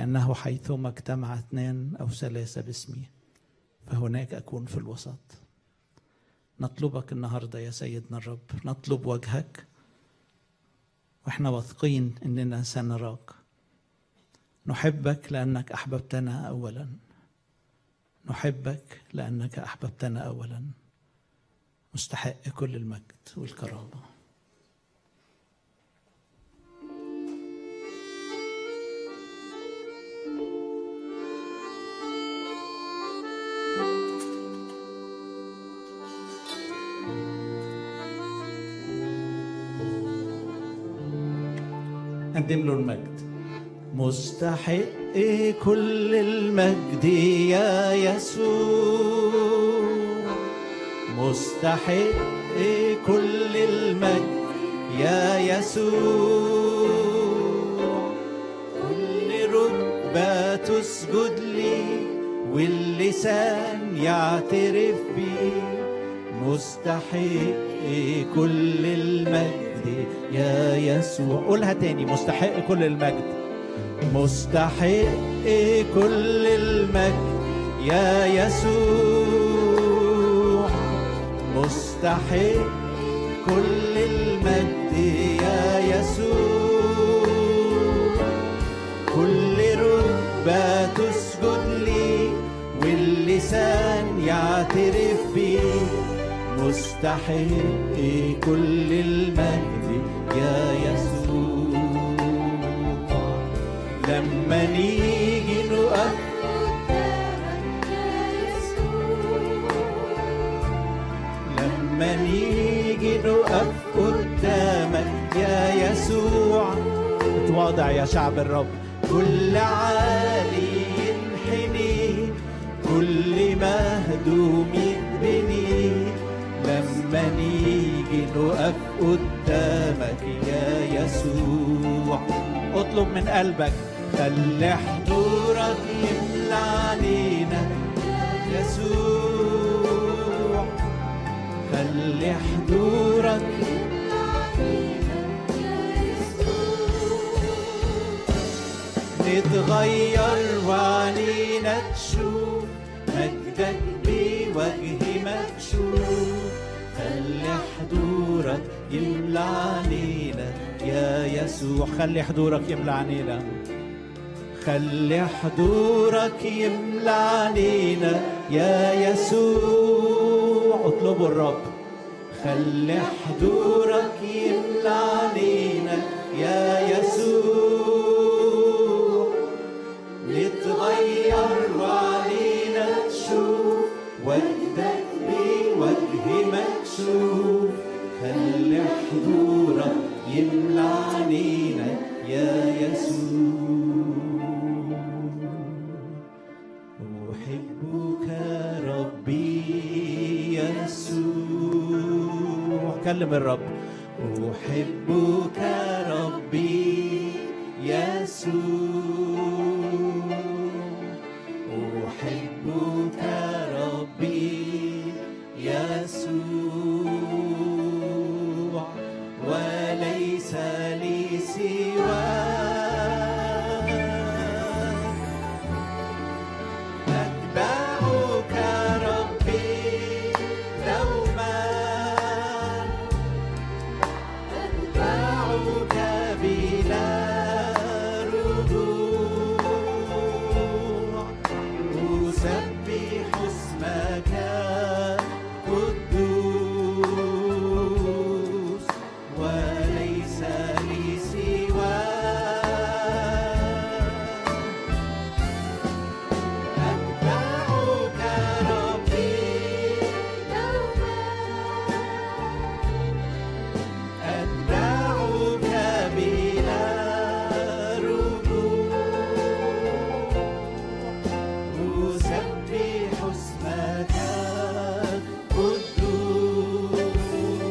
لأنه حيثما اجتمع اثنان أو ثلاثة باسمي فهناك أكون في الوسط نطلبك النهاردة يا سيدنا الرب نطلب وجهك واحنا واثقين اننا سنراك نحبك لانك احببتنا اولا نحبك لانك احببتنا اولا مستحق كل المجد والكرامه نقدم له المجد مستحق كل المجد يا يسوع مستحق كل المجد يا يسوع كل ركبة تسجد لي واللسان يعترف بي مستحق كل المجد يا يسوع قولها تاني مستحق كل المجد مستحق كل المجد يا يسوع مستحق كل المجد يا يسوع كل ركبة تسجد لي واللسان يعترف بي مستحق كل المجد يا يسوع لما نيجي نقف لما نيجي نقف قدامك يا يسوع اتواضع يا شعب الرب كل عالي ينحني كل مهدوم يتبني لما نيجي نقف قدامك يا يسوع اطلب من قلبك خلي حضورك يملى علينا يا يسوع خلي حضورك نتغير وعنينا تشوف مجدك بوجه مكشوف خلي حضورك يملى علينا يا يسوع خلي حضورك يملى علينا خلي حضورك يملى علينا يا يسوع اطلبوا الرب خلي حضورك يملى علينا يا يسوع نتغير وعلينا تشوف وجدك بوجه مكشوف خلي حضورك يملى علينا يا يسوع أحبك ربي يسوع كلم الرب أحبك ربي يسوع أحبك ربي يسوع وليس لي سواك أتبعك ربي دوما أتبعك بلا رجوع أسبح اسمك قدوس وليس لي سواك أتبعك ربي أتبعك بلا رجوع أسبح اسمك قدوس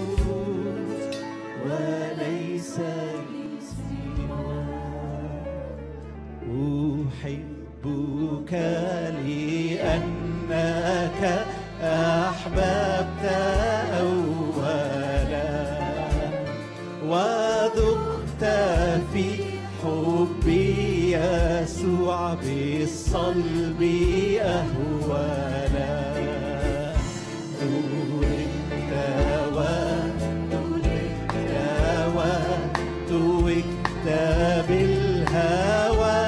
وليس لي سواك أحبك لأنك أحببت أولا وذقت في حبي يسوع بالصلب أهوانا نور الدواء نور الدواء توجت بالهوى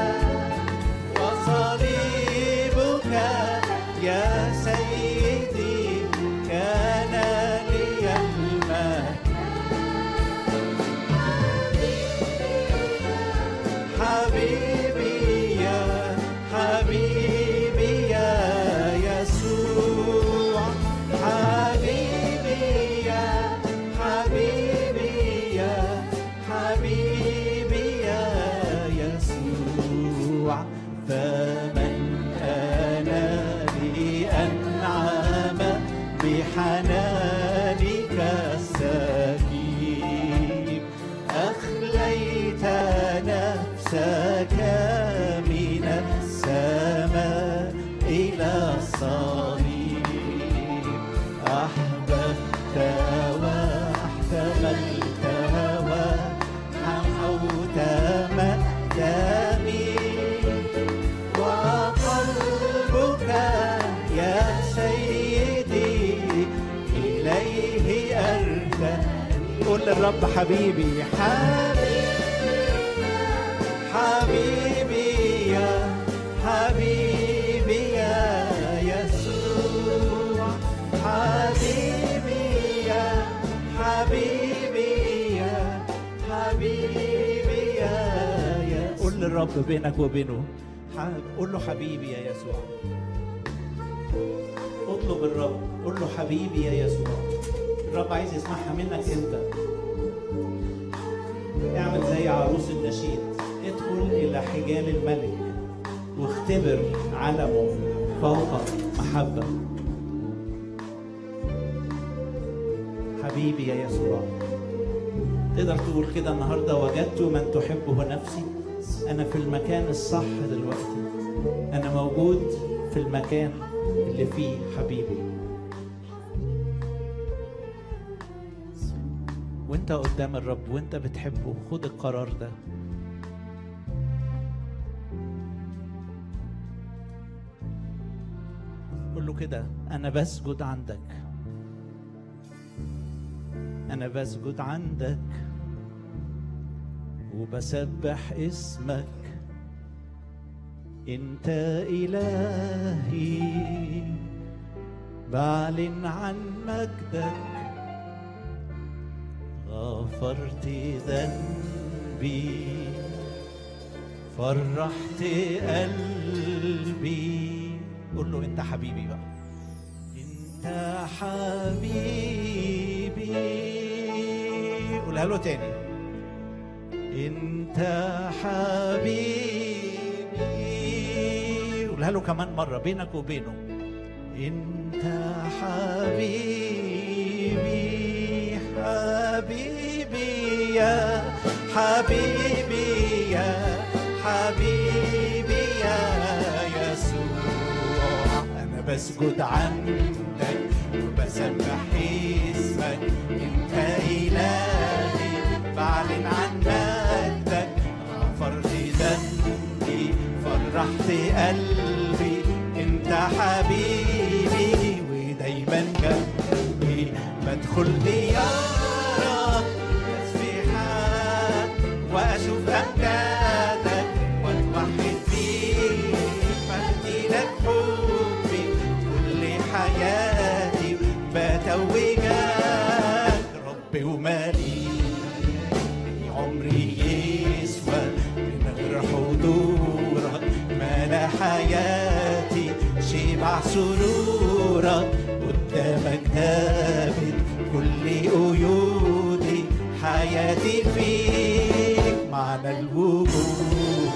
وصليبك يا سيدي كان لي المجد حبيبي يا حبيبي يا يسوع حبيبي يا حبيبي يا حبيبي يا يسوع فمن أنا لأنعم بحنانك السكيب أخليت نفسك من السماء إلى الصليب أحببت واحتملت وحموت مقدمي وقلبك يا سيدي إليه أرتى قل للرب حبيبي حبيبي حبيبي يا حبيبي يا يسوع حبيبي يا حبيبي يا حبيبي يا يسوع قل للرب بينك وبينه حب- قل له حبيبي يا يسوع اطلب الرب قل له حبيبي يا يسوع الرب عايز يسمعها منك انت اعمل زي عروس النشيد ادخل الى حجال الملك واختبر علمه فوق محبة حبيبي يا يسوع تقدر تقول كده النهاردة وجدت من تحبه نفسي أنا في المكان الصح دلوقتي أنا موجود في المكان اللي فيه حبيبي وانت قدام الرب وانت بتحبه خد القرار ده قول له كده انا بسجد عندك انا بسجد عندك وبسبح اسمك انت الهي بعلن عن مجدك غفرت ذنبي فرحت قلبي قول له انت حبيبي بقى انت حبيبي قولها له تاني انت حبيبي قولها له كمان مره بينك وبينه انت حبيبي حبيبي يا حبيبي يا حبيبي يا يسوع انا بسجد عندك وبسبح اسمك انت الهي بعلن عن مجدك غفرت ذنبي فرحت قلبي انت حبيبي ودايما جنبي بدخل ديارك تسبيحات واشوف امجادك واتوحد بيك فاهدي لك حبي كل حياتي بتوجك ربي ومالك عمري يسوى من غير حضورك ملا حياتي شبع سرورك قدامك ثابت كل قيودي حياتي فيك معنى الوجود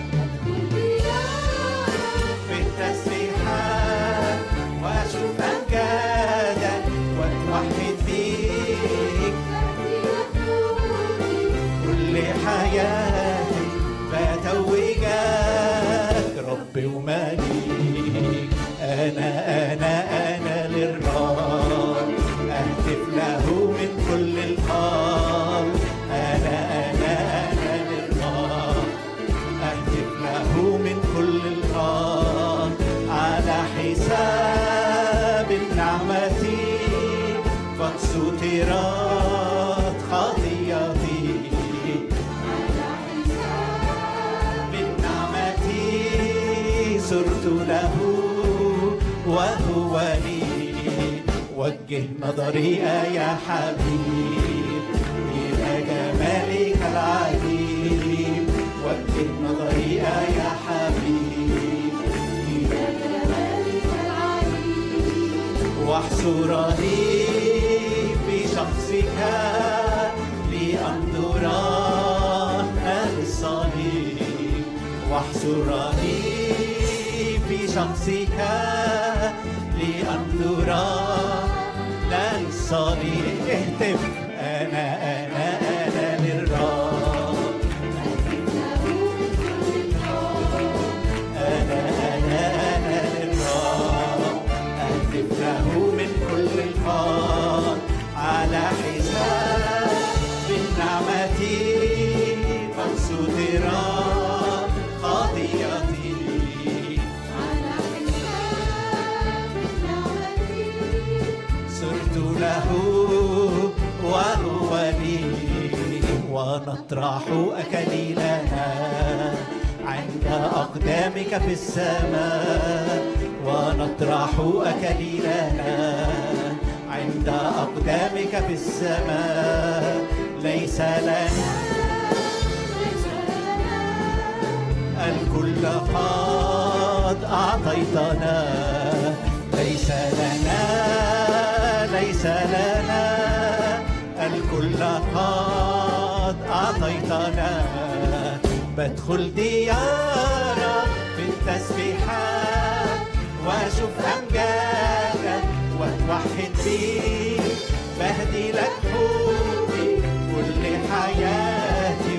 في التسبيحات واشوف امجادك واتوحد فيك كل حياتي بتوجك ربي ومليك انا انا انا للرب اهتف له من كل القلب انا انا انا للرب صرت له وهو لي وجه نظري يا حبيب إلى جمالك العجيب وجه نظري يا حبيب إلى جمالك العجيب واحصرني في شخصك لأنظر الصليب واحصرني في شخصك لأنظر للصليب اهتف أنا أنا أنا للرب أنا أنا أنا للرب أهتف له من كل الفضل على حساب النعمة فاقصد خطيئتي على حساب نعمتي صرت له وهو لي ونطرح أكليلنا عند أقدامك في السماء ونطرح أكليلنا عند أقدامك في السماء ليس لنا ليس لنا الكل قد أعطيتنا ليس لنا ليس لنا الكل قد أعطيتنا بدخل ديارك في التسبيحات وأشوف أمجادك وأتوحد بيك بهدي لك حبي كل حياتي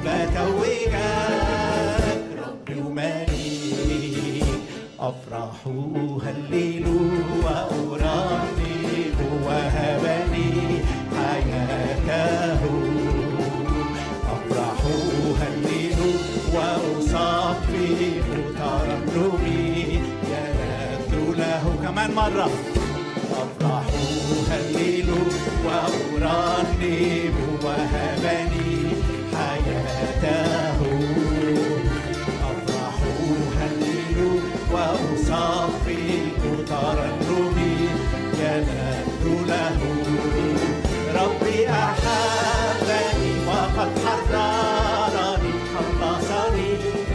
بتوجك ربي ومالي أفرح هلل وأرنم وهبني حياته أفرح هلل وأصفي ترنمي ينثر له كمان مرة أفرح هلل وأرنم وهبني حياته أفرح هلل وأصفي ترنمي ينثر له ربي أحبني وقد حررني خلصني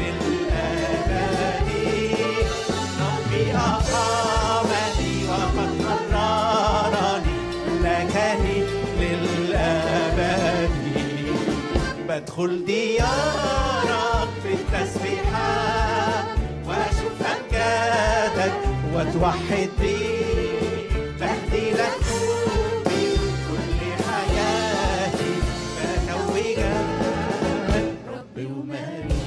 للأبد ربي أقامني وقد حررني لكني للأبد بدخل ديارك في التسبيحات واشوف امجادك واتوحد بيك بهدي لك قلبي كل حياتي بتوجك ربي ومالي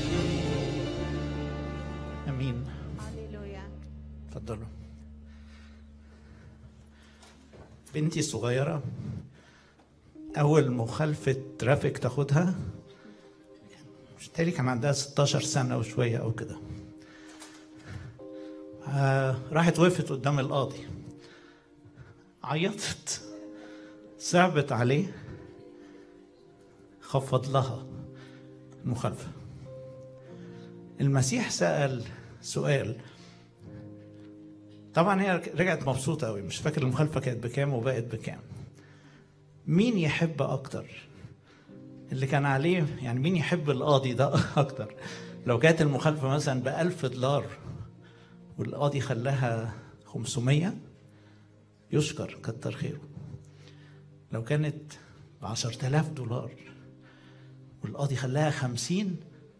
امين هللويا اتفضلوا بنتي صغيرة أول مخالفة ترافيك تاخدها مش تالي كان عندها 16 سنة وشوية أو كده آه راحت وقفت قدام القاضي عيطت صعبت عليه خفض لها المخالفة المسيح سأل سؤال طبعا هي رجعت مبسوطة قوي مش فاكر المخالفة كانت بكام وبقت بكام مين يحب أكتر اللي كان عليه يعني مين يحب القاضي ده أكتر لو كانت المخالفة مثلا بألف دولار والقاضي خلاها 500 يشكر كتر خيره لو كانت ب 10000 دولار والقاضي خلاها 50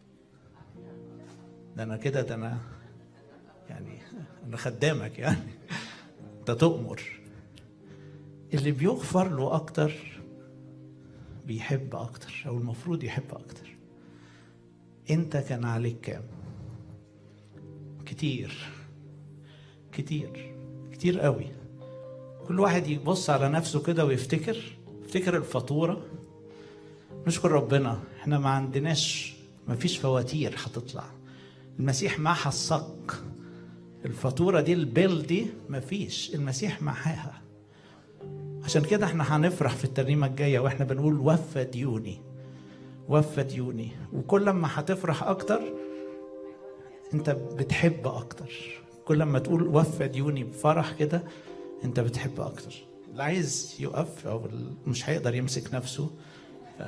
ده انا كده ده انا يعني انا خدامك يعني انت تؤمر اللي بيغفر له اكتر بيحب اكتر او المفروض يحب اكتر انت كان عليك كام كتير كتير كتير قوي كل واحد يبص على نفسه كده ويفتكر يفتكر الفاتوره نشكر ربنا احنا ما عندناش ما فيش فواتير هتطلع المسيح محى الصك الفاتورة دي البيل دي ما فيش المسيح محاها عشان كده احنا هنفرح في الترنيمة الجاية واحنا بنقول وفى ديوني وفى ديوني وكل ما هتفرح اكتر انت بتحب اكتر كل ما تقول وفى ديوني بفرح كده انت بتحب اكتر اللي عايز يقف او اللي مش هيقدر يمسك نفسه ف...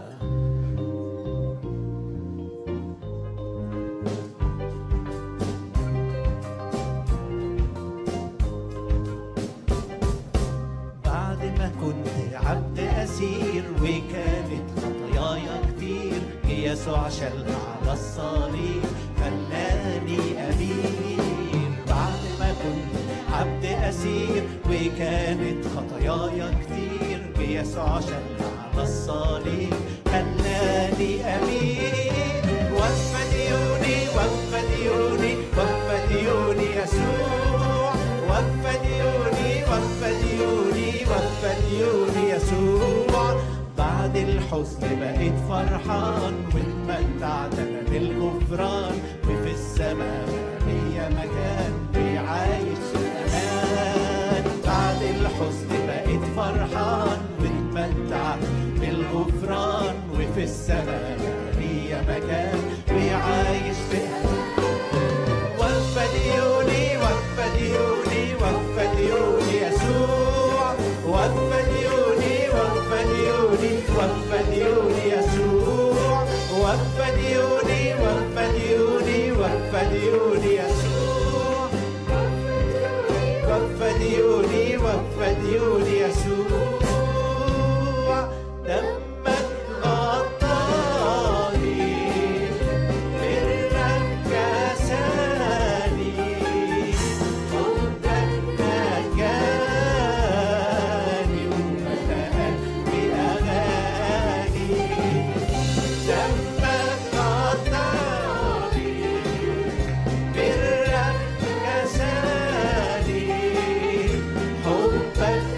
بعد ما كنت عبد أسير وكانت خطاياي كتير يسوع شالها على الصليب خلاني أمير بعد ما كنت عبد أسير وكانت خطاياي كتير يسوع شالها على الصليب خلاني أمير وفى ديوني وفى ديوني وفى ديوني يسوع وفى ديوني وفى ديوني وفى ديوني يسوع بعد الحزن بقيت فرحان واتمتعت انا بالغفران وفي السماء ليا مكان وعايش في امان بعد الحزن بقيت فرحان واتمتعت بالغفران وفي السماء ليا مكان وعايش في وفى ديوني وفى ديوني وفى ديوني يسوع وفى ديوني وفى ديوني وفى ديوني يسوع وفى ديوني وفى ديوني وفى ديوني يسوع وفى ديوني وفى ديوني يسوع دمك غطاني برك كساني حبك نجاني وملأت بأغاني دمك غطاني برك كساني حبك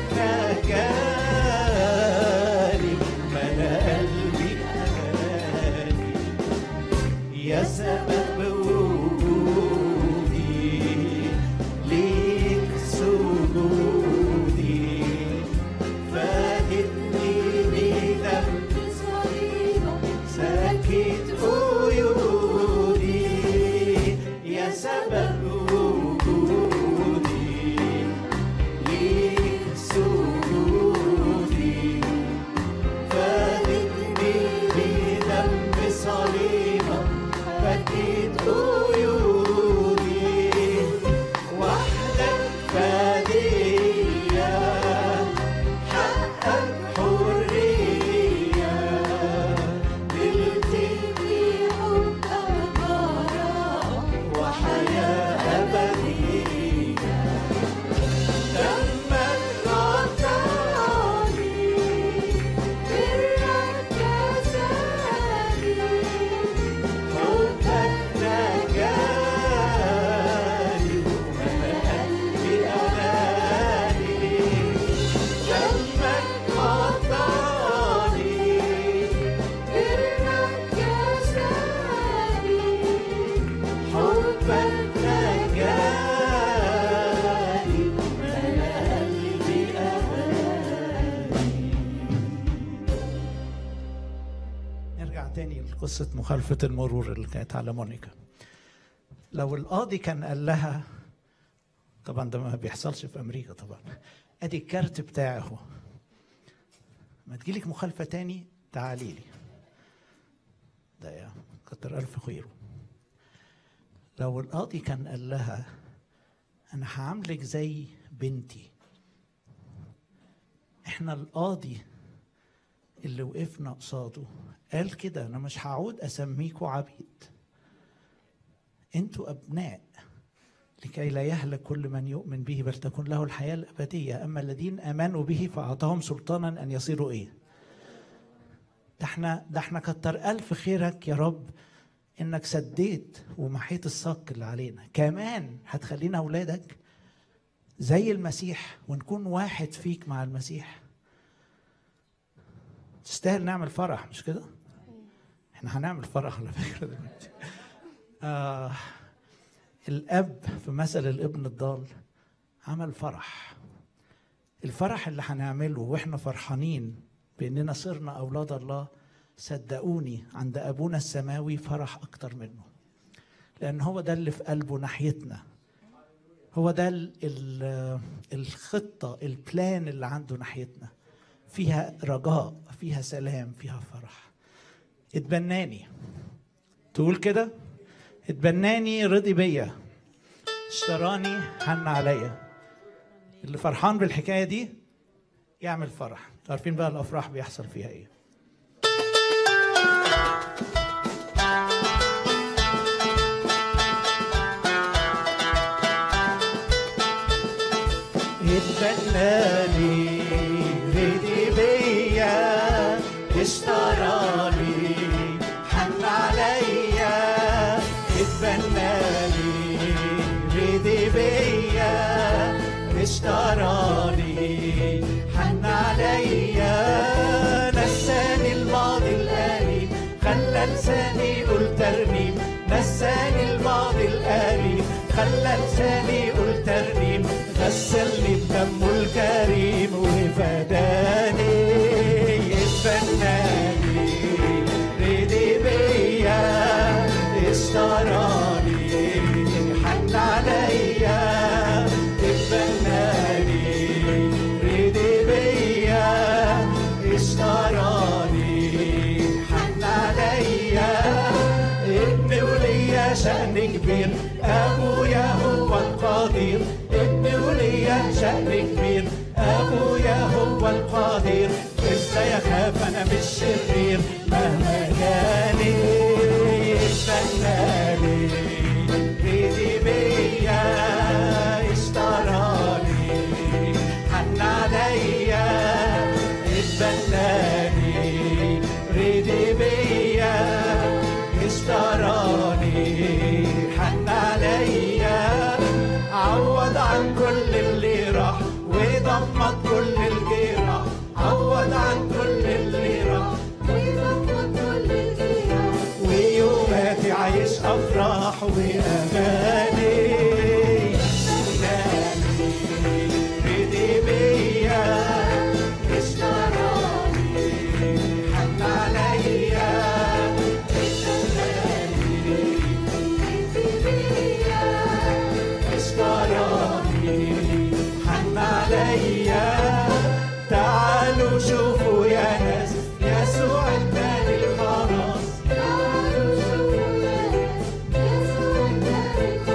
نجاني وملأ قلبي أغاني يا سبب وجودي ليك سجودي فادتني بدم سكت قيودي يا سبب وجودي ليك سجودي فادتني بدم صليبك فكيت قيودي وحدك فدية حقك حرية بالتبي وحياة أبدية دمك غطاني حبك نجاني وملأ قلبي أغاني دمك غطاني حبك نجاني وملأ قلبي أغاني نرجع تاني لقصة مخالفة المرور اللي كانت على مونيكا لو القاضي كان قال لها طبعا ده ما بيحصلش في أمريكا طبعا أدي الكارت بتاعي أهو ما تجيلك مخالفة تاني تعالي لي ده يا كتر ألف خيره لو القاضي كان قال لها أنا هعاملك زي بنتي إحنا القاضي اللي وقفنا قصاده قال كده انا مش هعود اسميكوا عبيد انتوا ابناء لكي لا يهلك كل من يؤمن به بل تكون له الحياه الابديه اما الذين امنوا به فاعطاهم سلطانا ان يصيروا ايه ده احنا ده احنا كتر الف خيرك يا رب انك سديت ومحيت الصك اللي علينا كمان هتخلينا اولادك زي المسيح ونكون واحد فيك مع المسيح تستاهل نعمل فرح مش كده؟ احنا هنعمل فرح على فكره دلوقتي. آه الاب في مثل الابن الضال عمل فرح. الفرح اللي هنعمله واحنا فرحانين باننا صرنا اولاد الله صدقوني عند ابونا السماوي فرح اكتر منه. لان هو ده اللي في قلبه ناحيتنا هو ده ال- ال- الخطه البلان اللي عنده ناحيتنا فيها رجاء فيها سلام فيها فرح اتبناني تقول كده اتبناني رضي بيا اشتراني حن عليا اللي فرحان بالحكايه دي يعمل فرح عارفين بقى الافراح بيحصل فيها ايه اتبناني رضي بيا اشتراني حن عليا اتبناني رضي بيا اشتراني حن عليا نساني الماضي الأليم خلى لساني يقول ترنيم نساني الماضي الأليم خلى لساني يقول ترنيم غسلني بدمه الكريم وفداني يتبناني رضي بيا اشتراني حن عليا اتبناني رضي بيا اشتراني حن عليا ابني وليا شأن كبير أبويا هو القدير ابني وليا شأن كبير أبويا هو القدير ازاي أخاف أنا مش شرير مهما جاني استناني رضي بيا اشتراني حن عليا اتبناني رضي بيا اشتراني حن عليا عوض عن كل اللي راح وضمت كل الجراح عوض عن كل اللي راح ويضمن كل الجراح ويوماتي عايش افراح واغاني استناني رضي بيا اشتراني حن عليا اشتراني حن عليا تعالوا شوفوا يا ناس يسوع اداني الخلاص تعالوا شوفوا يا ناس يسوع اداني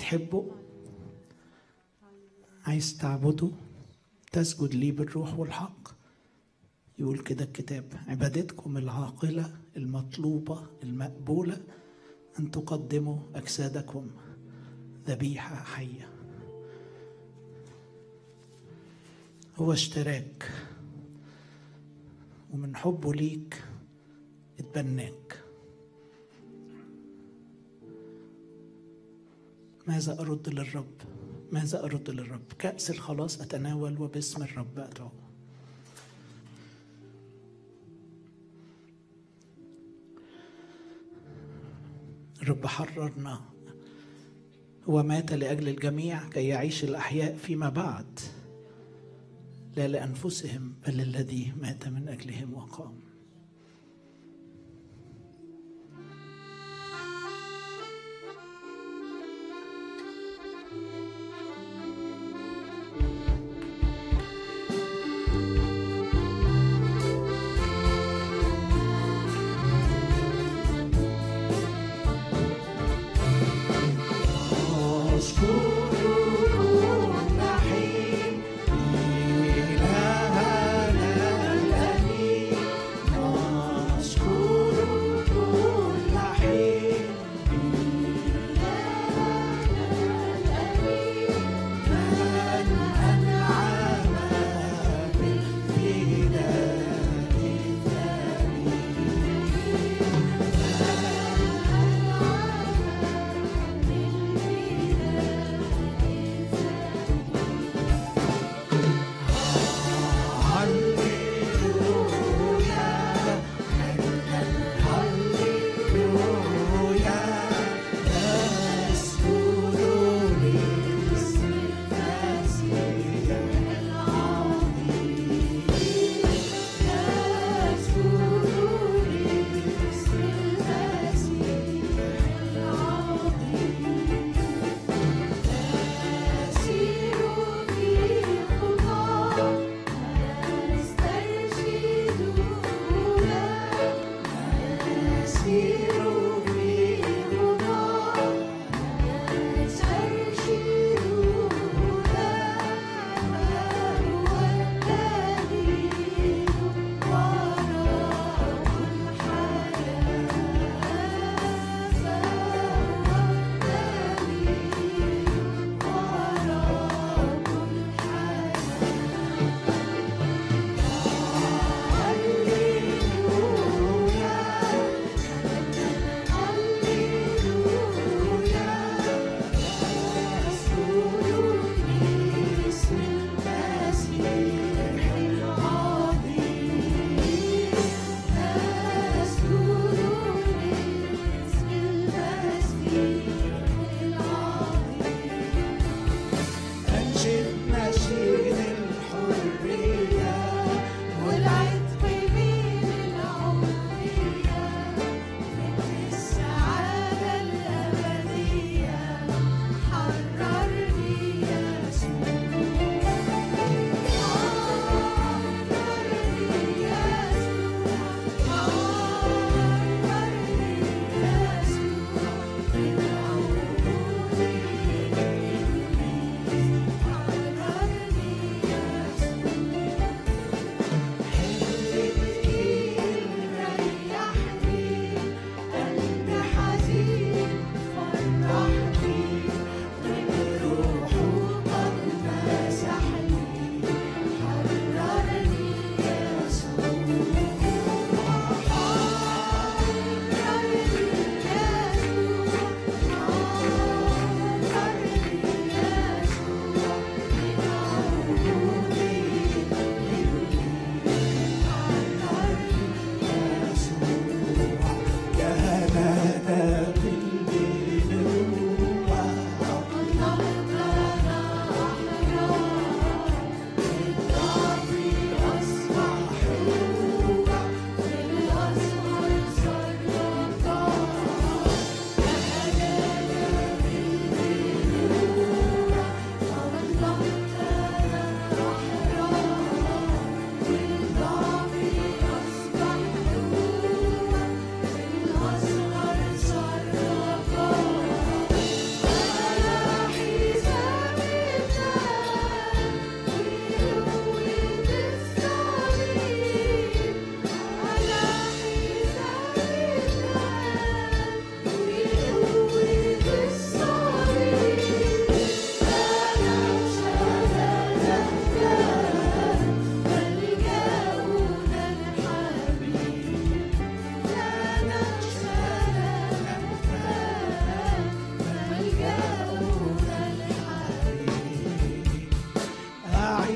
بتحبه عايز تعبده تسجد ليه بالروح والحق يقول كده الكتاب عبادتكم العاقلة المطلوبة المقبولة أن تقدموا أجسادكم ذبيحة حية هو اشتراك ومن حبه ليك اتبناك ماذا أرد للرب ماذا أرد للرب كأس الخلاص أتناول وباسم الرب أدعو الرب حررنا هو مات لأجل الجميع كي يعيش الأحياء فيما بعد لا لأنفسهم بل الذي مات من أجلهم وقام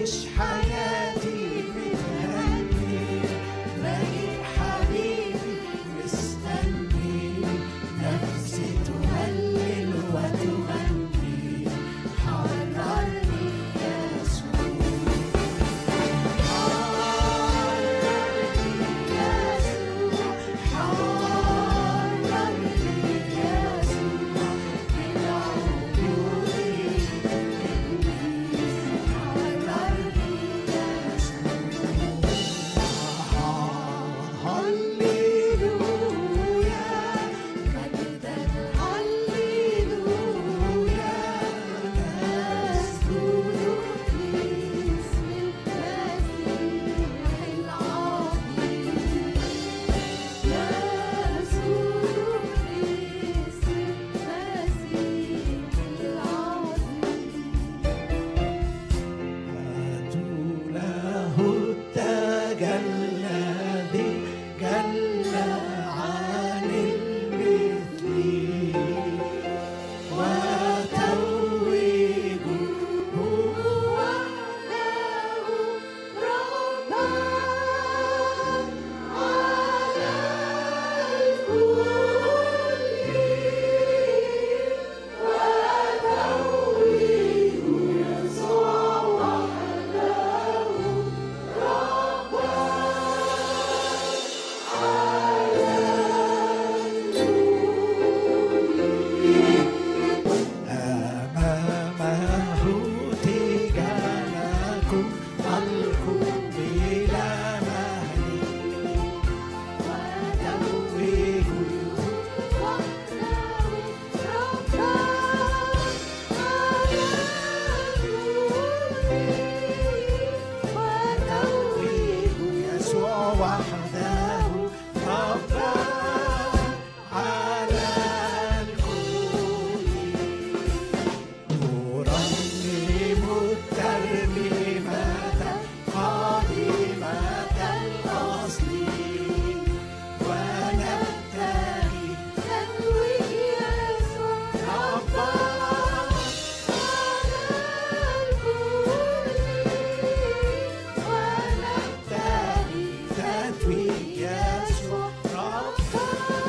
عايش حياتي متهني لاقي حبيبي مستني نفسي تهلل وتغني حررني يسوع هللويا مجدا هللويا نسجد لاسم المسيح العظيم نسجد لاسم المسيح العظيم له التاج الذي جل عن المثل وتوج هو له ربا على الكل وتوج يسوع أمامه تجانكم الكل بلا مهل وتوه يسوع وحده ربا على الكل نرنم الترنيمة قادمة الأصل ونبتغي ربا ونبتغي تتويج يسوع ربا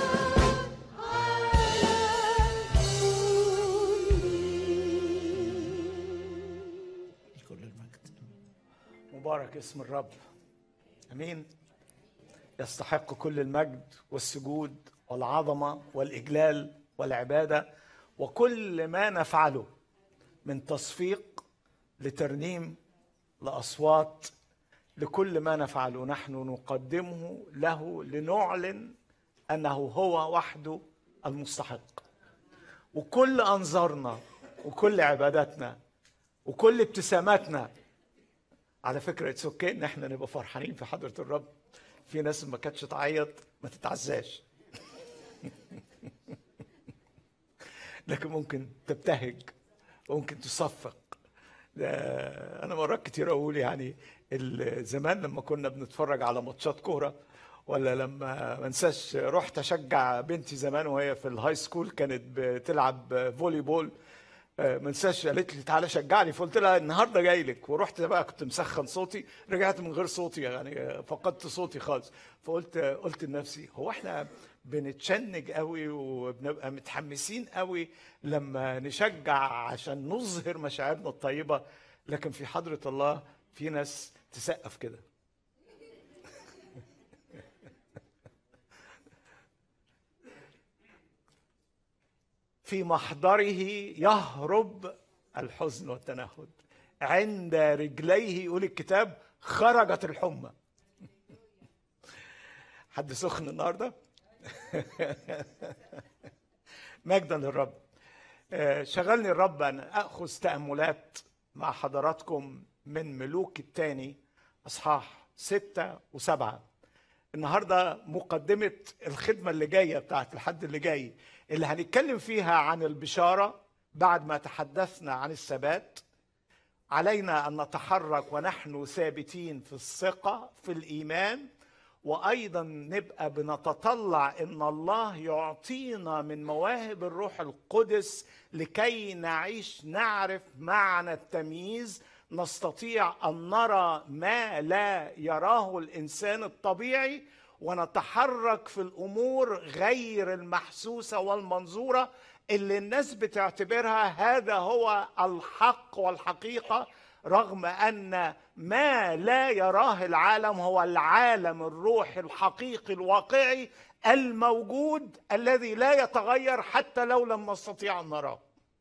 كل المجد مبارك اسم الرب امين يستحق كل المجد والسجود والعظمه والاجلال والعباده وكل ما نفعله من تصفيق لترنيم لاصوات لكل ما نفعله نحن نقدمه له لنعلن انه هو وحده المستحق وكل انظارنا وكل عباداتنا وكل ابتساماتنا على فكره اتس اوكي ان احنا نبقى فرحانين في حضره الرب في ناس ما كانتش تعيط ما تتعزاش لكن ممكن تبتهج ممكن تصفق ده انا مرات كتير اقول يعني ال- زمان لما كنا بنتفرج على ماتشات كوره ولا لما ما انساش رحت اشجع بنتي زمان وهي في الهاي سكول كانت بتلعب فولي بول آه، ما انساش قالت لي تعالى شجعني فقلت لها النهارده جاي لك ورحت بقى كنت مسخن صوتي رجعت من غير صوتي يعني آه، فقدت صوتي خالص فقلت آه، قلت لنفسي هو احنا بنتشنج قوي وبنبقى متحمسين قوي لما نشجع عشان نظهر مشاعرنا الطيبه لكن في حضره الله في ناس تسقف كده في محضره يهرب الحزن والتنهد عند رجليه يقول الكتاب خرجت الحمى حد سخن النهارده مجدا للرب آه، شغلني الرب ان اخذ تاملات مع حضراتكم من ملوك الثاني اصحاح ستة وسبعة النهارده مقدمة الخدمة اللي جاية بتاعت الحد اللي جاي اللي هنتكلم فيها عن البشارة بعد ما تحدثنا عن الثبات علينا ان نتحرك ونحن ثابتين في الثقة في الإيمان وايضا نبقى بنتطلع ان الله يعطينا من مواهب الروح القدس لكي نعيش نعرف معنى التمييز نستطيع ان نرى ما لا يراه الانسان الطبيعي ونتحرك في الامور غير المحسوسه والمنظوره اللي الناس بتعتبرها هذا هو الحق والحقيقه رغم ان ما لا يراه العالم هو العالم الروحي الحقيقي الواقعي الموجود الذي لا يتغير حتى لو لم نستطيع ان نراه.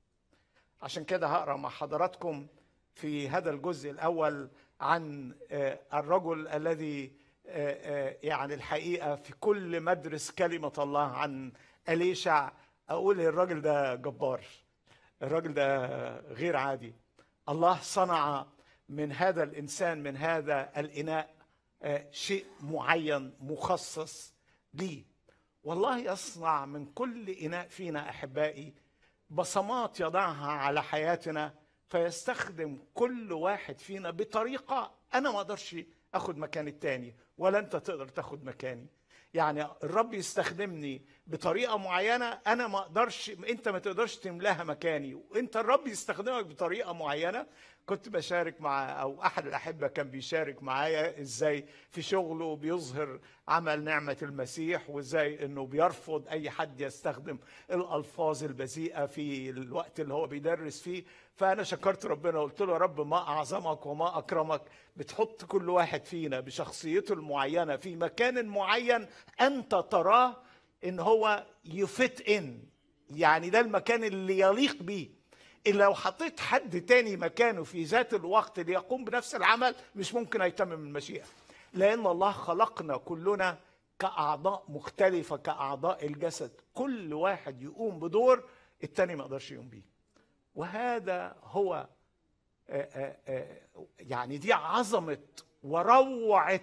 عشان كده هقرا مع حضراتكم في هذا الجزء الاول عن آه، الرجل الذي آه، آه، يعني الحقيقه في كل مدرس كلمه الله عن اليشع اقول الراجل ده جبار الراجل ده غير عادي الله صنع من هذا الانسان من هذا الاناء آه، شيء معين مخصص ليه والله يصنع من كل اناء فينا احبائي بصمات يضعها على حياتنا فيستخدم كل واحد فينا بطريقه انا ما اقدرش اخد مكان التاني ولا انت تقدر تاخد مكاني يعني الرب يستخدمني بطريقه معينه انا ما اقدرش انت ما تقدرش تملاها مكاني وانت الرب يستخدمك بطريقه معينه كنت بشارك مع او احد الاحبه كان بيشارك معايا ازاي في شغله بيظهر عمل نعمه المسيح وازاي انه بيرفض اي حد يستخدم الالفاظ البذيئه في الوقت اللي هو بيدرس فيه فانا شكرت ربنا قلت له يا رب ما اعظمك وما اكرمك بتحط كل واحد فينا بشخصيته المعينه في مكان معين انت تراه ان هو يفت ان يعني ده المكان اللي يليق بيه إن لو حطيت حد تاني مكانه في ذات الوقت ليقوم بنفس العمل مش ممكن يتمم المشيئة لأن الله خلقنا كلنا كأعضاء مختلفة كأعضاء الجسد كل واحد يقوم بدور التاني ما يقدرش يقوم بيه وهذا هو آه، آه، آه، يعني دي عظمة وروعة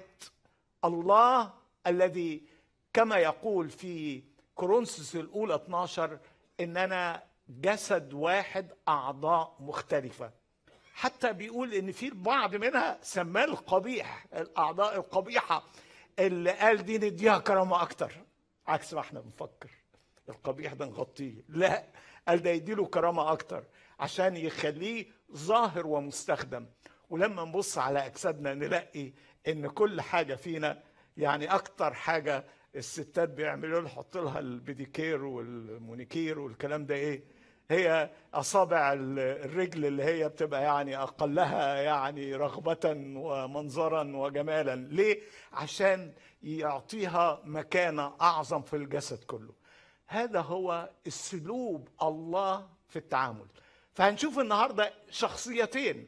الله الذي كما يقول في كورنثوس الأولى 12 إننا جسد واحد أعضاء مختلفة حتى بيقول إن في البعض منها سماه القبيح الأعضاء القبيحة اللي قال دي نديها كرامة أكتر عكس ما احنا بنفكر القبيح ده نغطيه لا قال ده يديله كرامة أكتر عشان يخليه ظاهر ومستخدم ولما نبص على أجسادنا نلاقي إن كل حاجة فينا يعني أكتر حاجة الستات بيعملوا لها يحط لها البيديكير والمونيكير والكلام ده إيه هي أصابع ال- الرجل اللي هي بتبقى يعني أقلها يعني رغبة ومنظرا وجمالا ليه؟ عشان يعطيها مكانة أعظم في الجسد كله هذا هو اسلوب الله في التعامل فهنشوف النهارده شخصيتين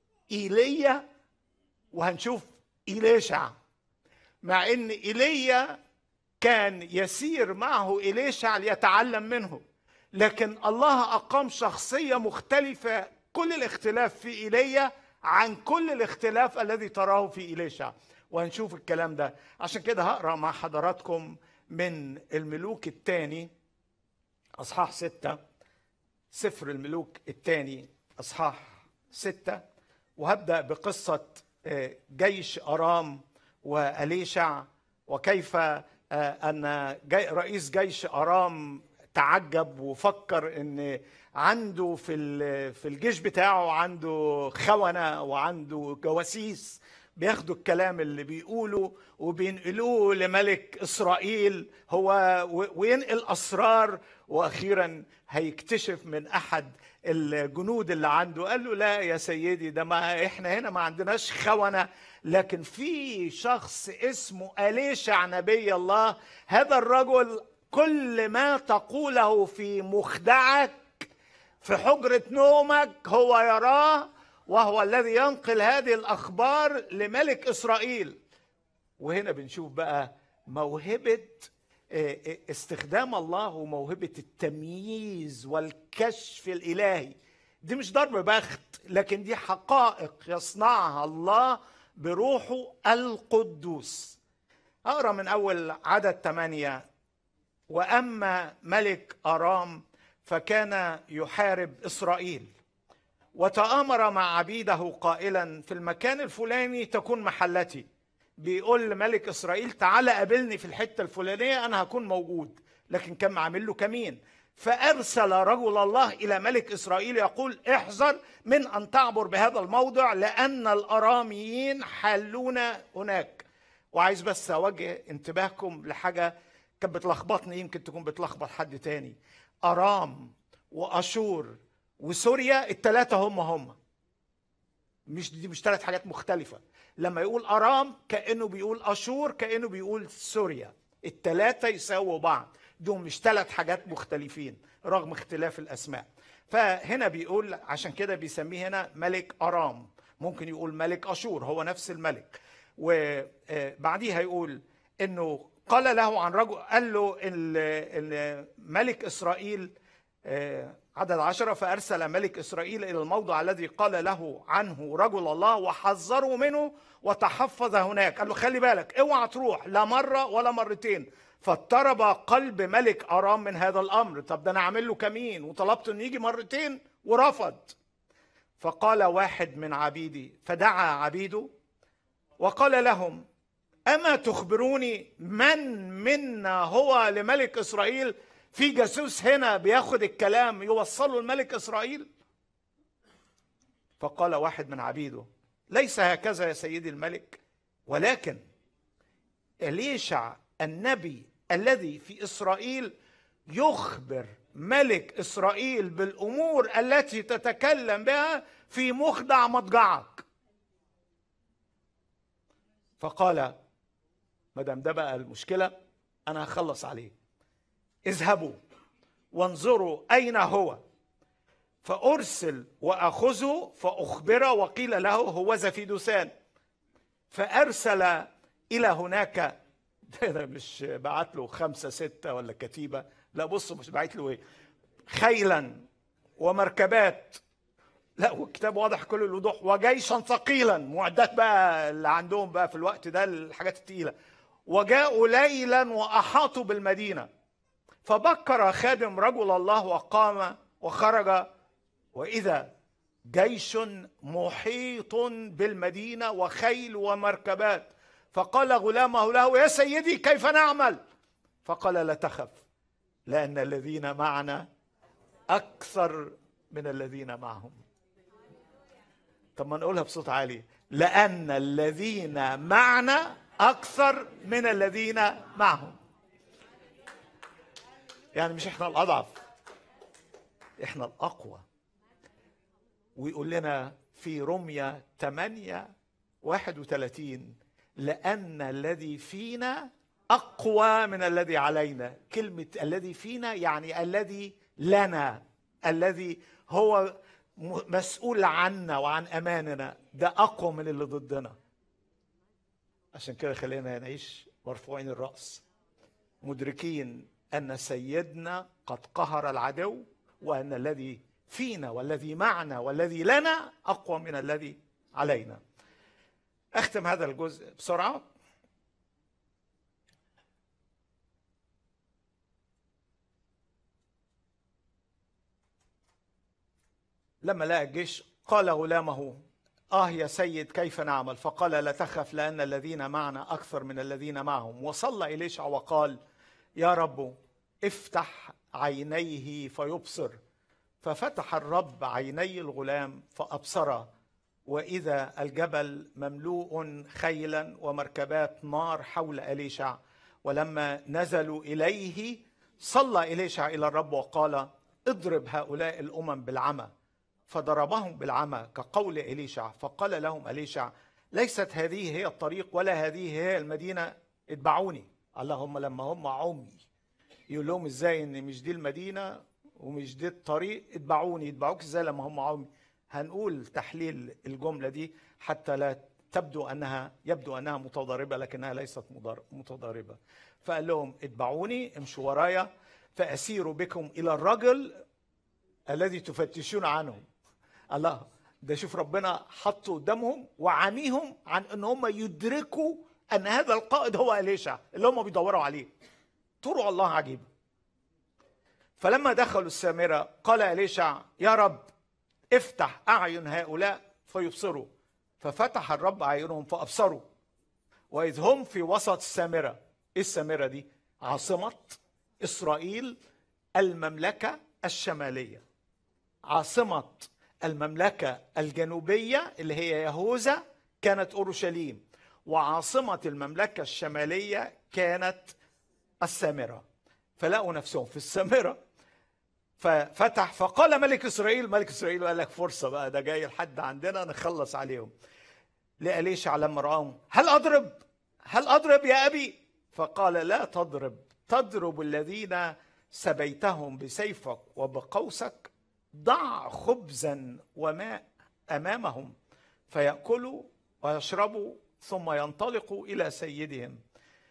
ايليا وهنشوف إليشع مع ان ايليا كان يسير معه إليشع ليتعلم منه لكن الله أقام شخصية مختلفة كل الاختلاف في إيليا عن كل الاختلاف الذي تراه في إليشع وهنشوف الكلام ده عشان كده هقرأ مع حضراتكم من الملوك الثاني أصحاح ستة سفر الملوك الثاني أصحاح ستة وهبدأ بقصة آه، جيش أرام وأليشع وكيف آه، أن جي رئيس جيش أرام تعجب وفكر ان عنده في ال- في الجيش بتاعه عنده خونة وعنده جواسيس بياخدوا الكلام اللي بيقوله وبينقلوه لملك اسرائيل هو و- وينقل اسرار واخيرا هيكتشف من احد الجنود اللي عنده قال له لا يا سيدي ده ما احنا هنا ما عندناش خونه لكن في شخص اسمه أليشع نبي الله هذا الرجل كل ما تقوله في مخدعك في حجرة نومك هو يراه وهو الذي ينقل هذه الأخبار لملك إسرائيل وهنا بنشوف بقى موهبة آه، آه، استخدام الله وموهبة التمييز والكشف الإلهي دي مش ضرب بخت لكن دي حقائق يصنعها الله بروحه القدوس أقرأ من أول عدد ثمانية واما ملك ارام فكان يحارب اسرائيل وتامر مع عبيده قائلا في المكان الفلاني تكون محلتي بيقول لملك اسرائيل تعالى قابلني في الحته الفلانيه انا هكون موجود لكن كان عامل له كمين فارسل رجل الله الى ملك اسرائيل يقول احذر من ان تعبر بهذا الموضع لان الاراميين حلون هناك وعايز بس اوجه انتباهكم لحاجه كانت بتلخبطني يمكن تكون بتلخبط حد تاني ارام واشور وسوريا الثلاثه هم هم مش دي مش ثلاث حاجات مختلفة لما يقول أرام كأنه بيقول أشور كأنه بيقول سوريا التلاتة يساووا بعض دول مش ثلاث حاجات مختلفين رغم اختلاف الأسماء فهنا بيقول عشان كده بيسميه هنا ملك أرام ممكن يقول ملك أشور هو نفس الملك وبعديها يقول انه قال له عن رجل قال له ال- ال- ملك اسرائيل آه، عدد عشرة فأرسل ملك إسرائيل إلى الموضع الذي قال له عنه رجل الله وحذره منه وتحفظ هناك قال له خلي بالك اوعى تروح لا مرة ولا مرتين فاضطرب قلب ملك أرام من هذا الأمر طب ده أنا عامل له كمين وطلبت إنه يجي مرتين ورفض فقال واحد من عبيدي فدعا عبيده وقال لهم أما تخبروني من منا هو لملك إسرائيل في جاسوس هنا بياخد الكلام يوصله لملك إسرائيل فقال واحد من عبيده ليس هكذا يا سيدي الملك ولكن إليشع النبي الذي في إسرائيل يخبر ملك إسرائيل بالأمور التي تتكلم بها في مخدع مضجعك فقال ما دام ده بقى المشكله انا هخلص عليه اذهبوا وانظروا اين هو فارسل واخذه فاخبره وقيل له هوذا في دوسان فارسل الى هناك ده مش بعت له خمسه سته ولا كتيبه لا بصوا مش بعت له ايه خيلا ومركبات لا والكتاب واضح كل الوضوح وجيشا ثقيلا معدات بقى اللي عندهم بقى في الوقت ده الحاجات التقيله وجاءوا ليلا واحاطوا بالمدينه فبكر خادم رجل الله وقام وخرج واذا جيش محيط بالمدينه وخيل ومركبات فقال غلامه له يا سيدي كيف نعمل فقال لا تخف لان الذين معنا اكثر من الذين معهم طب ما نقولها بصوت عالي لأن الذين معنا أكثر من الذين معهم يعني مش احنا الأضعف احنا الأقوى ويقول لنا في رمية 8 31 لأن الذي فينا أقوى من الذي علينا كلمة الذي فينا يعني الذي لنا الذي هو م- مسؤول عنا وعن أماننا ده أقوى من اللي ضدنا عشان كده خلينا نعيش مرفوعين الرأس مدركين أن سيدنا قد قهر العدو وأن الذي فينا والذي معنا والذي لنا أقوى من الذي علينا أختم هذا الجزء بسرعة لما لقى الجيش قال غلامه آه يا سيد كيف نعمل فقال لا تخف لأن الذين معنا أكثر من الذين معهم وصلى إليشع وقال يا رب افتح عينيه فيبصر ففتح الرب عيني الغلام فأبصر وإذا الجبل مملوء خيلا ومركبات نار حول أليشع ولما نزلوا إليه صلى إليشع إلى الرب وقال اضرب هؤلاء الأمم بالعمى فضربهم بالعمى كقول إليشع فقال لهم إليشع ليست هذه هي الطريق ولا هذه هي المدينة اتبعوني اللهم لما هم عمي يقول لهم ازاي ان مش دي المدينة ومش دي الطريق اتبعوني اتبعوك ازاي لما هم عمي هنقول تحليل الجملة دي حتى لا تبدو انها يبدو انها متضاربة لكنها ليست مضار- متضاربة فقال لهم اتبعوني امشوا ورايا فأسير بكم إلى الرجل الذي تفتشون عنه الله ده شوف ربنا حطه قدامهم وعميهم عن ان هم يدركوا ان هذا القائد هو اليشع اللي هم بيدوروا عليه طرق الله عجيبه فلما دخلوا السامره قال اليشع يا رب افتح اعين هؤلاء فيبصروا ففتح الرب اعينهم فابصروا وإذ هم في وسط السامرة إيه السامرة دي عاصمة إسرائيل المملكة الشمالية عاصمة المملكة الجنوبية اللي هي يهوذا كانت أورشليم وعاصمة المملكة الشمالية كانت السامرة فلقوا نفسهم في السامرة ففتح فقال ملك إسرائيل ملك إسرائيل قال لك فرصة بقى ده جاي لحد عندنا نخلص عليهم لأليشع لما رآهم هل أضرب هل أضرب يا أبي فقال لا تضرب تضرب الذين سبيتهم بسيفك وبقوسك ضع خبزا وماء امامهم فياكلوا ويشربوا ثم ينطلقوا الى سيدهم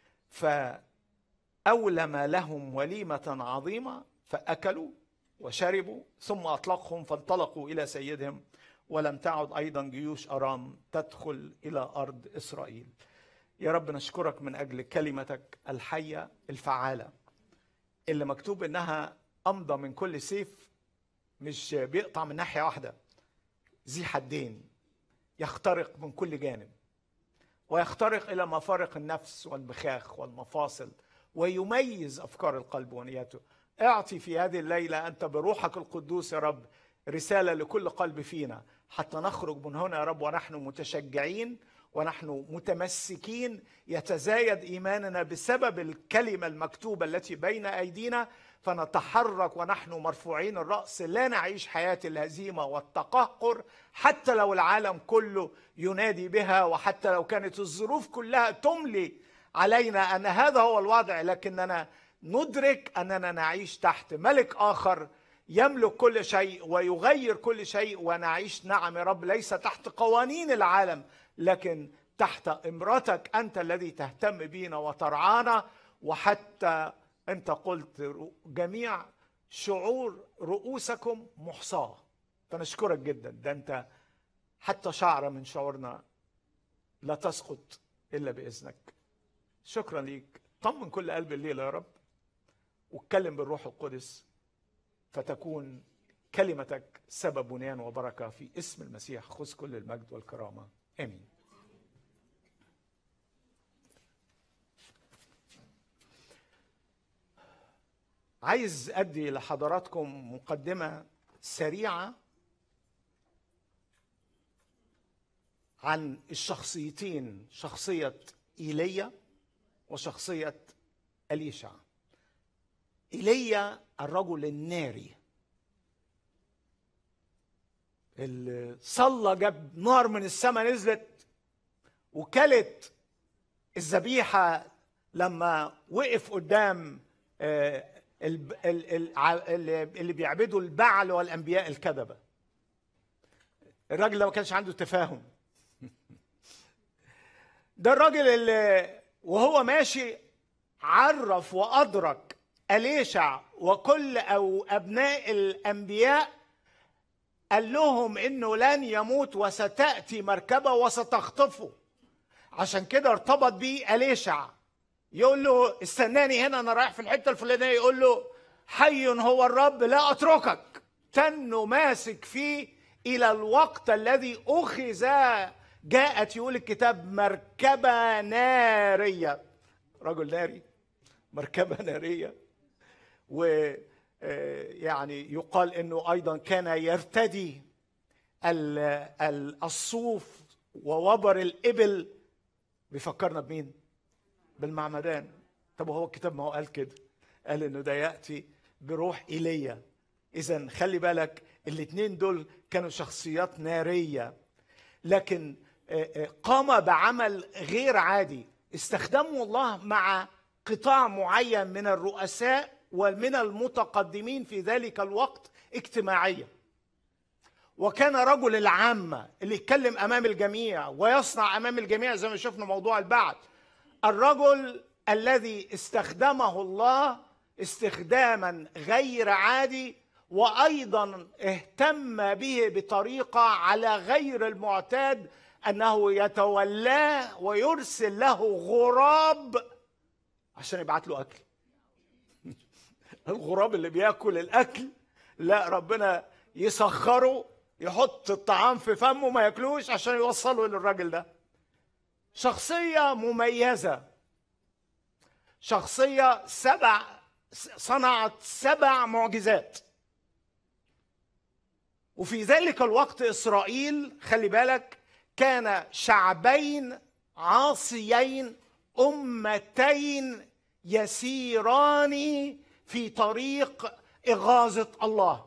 فاولم لهم وليمه عظيمه فاكلوا وشربوا ثم اطلقهم فانطلقوا الى سيدهم ولم تعد ايضا جيوش ارام تدخل الى ارض اسرائيل يا رب نشكرك من اجل كلمتك الحيه الفعاله اللي مكتوب انها امضى من كل سيف مش بيقطع من ناحيه واحده ذي حدين يخترق من كل جانب ويخترق الى مفارق النفس والمخاخ والمفاصل ويميز افكار القلب ونياته اعطي في هذه الليله انت بروحك القدوس يا رب رساله لكل قلب فينا حتى نخرج من هنا يا رب ونحن متشجعين ونحن متمسكين يتزايد ايماننا بسبب الكلمه المكتوبه التي بين ايدينا فنتحرك ونحن مرفوعين الراس لا نعيش حياه الهزيمه والتقهقر حتى لو العالم كله ينادي بها وحتى لو كانت الظروف كلها تملي علينا ان هذا هو الوضع لكننا ندرك اننا نعيش تحت ملك اخر يملك كل شيء ويغير كل شيء ونعيش نعم يا رب ليس تحت قوانين العالم لكن تحت امرتك انت الذي تهتم بينا وترعانا وحتى انت قلت جميع شعور رؤوسكم محصاه فنشكرك جدا ده انت حتى شعره من شعورنا لا تسقط الا باذنك شكرا ليك طمن كل قلب الليله يا رب واتكلم بالروح القدس فتكون كلمتك سبب بنيان وبركه في اسم المسيح خذ كل المجد والكرامه امين عايز ادي لحضراتكم مقدمه سريعه عن الشخصيتين شخصيه ايليا وشخصيه اليشع ايليا الرجل الناري اللي صلى جاب نار من السماء نزلت وكلت الذبيحه لما وقف قدام آه، ال- ال- ال- ع- اللي اللي بيعبدوا البعل والانبياء الكذبه الراجل ده ما كانش عنده تفاهم ده الراجل اللي وهو ماشي عرف وادرك اليشع وكل او ابناء الانبياء قال لهم انه لن يموت وستاتي مركبه وستخطفه عشان كده ارتبط بيه اليشع يقول له استناني هنا انا رايح في الحته الفلانيه يقول له حي هو الرب لا اتركك تنه ماسك فيه الى الوقت الذي اخذ جاءت يقول الكتاب مركبه ناريه رجل ناري مركبه ناريه و آه، يعني يقال انه ايضا كان يرتدي ال- ال- الصوف ووبر الابل بيفكرنا بمين؟ بالمعمدان طب هو الكتاب ما هو قال كده قال انه ده ياتي بروح ايليا اذا خلي بالك الاثنين دول كانوا شخصيات ناريه لكن آه، آه، قام بعمل غير عادي استخدمه الله مع قطاع معين من الرؤساء ومن المتقدمين في ذلك الوقت اجتماعيا وكان رجل العامة اللي يتكلم أمام الجميع ويصنع أمام الجميع زي ما شفنا موضوع البعث الرجل الذي استخدمه الله استخداما غير عادي وايضا اهتم به بطريقه على غير المعتاد انه يتولاه ويرسل له غراب عشان يبعت له اكل الغراب اللي بياكل الاكل لا ربنا يسخره يحط الطعام في فمه ما ياكلوش عشان يوصله للراجل ده شخصيه مميزه شخصيه سبع صنعت سبع معجزات وفي ذلك الوقت اسرائيل خلي بالك كان شعبين عاصيين امتين يسيران في طريق اغاظه الله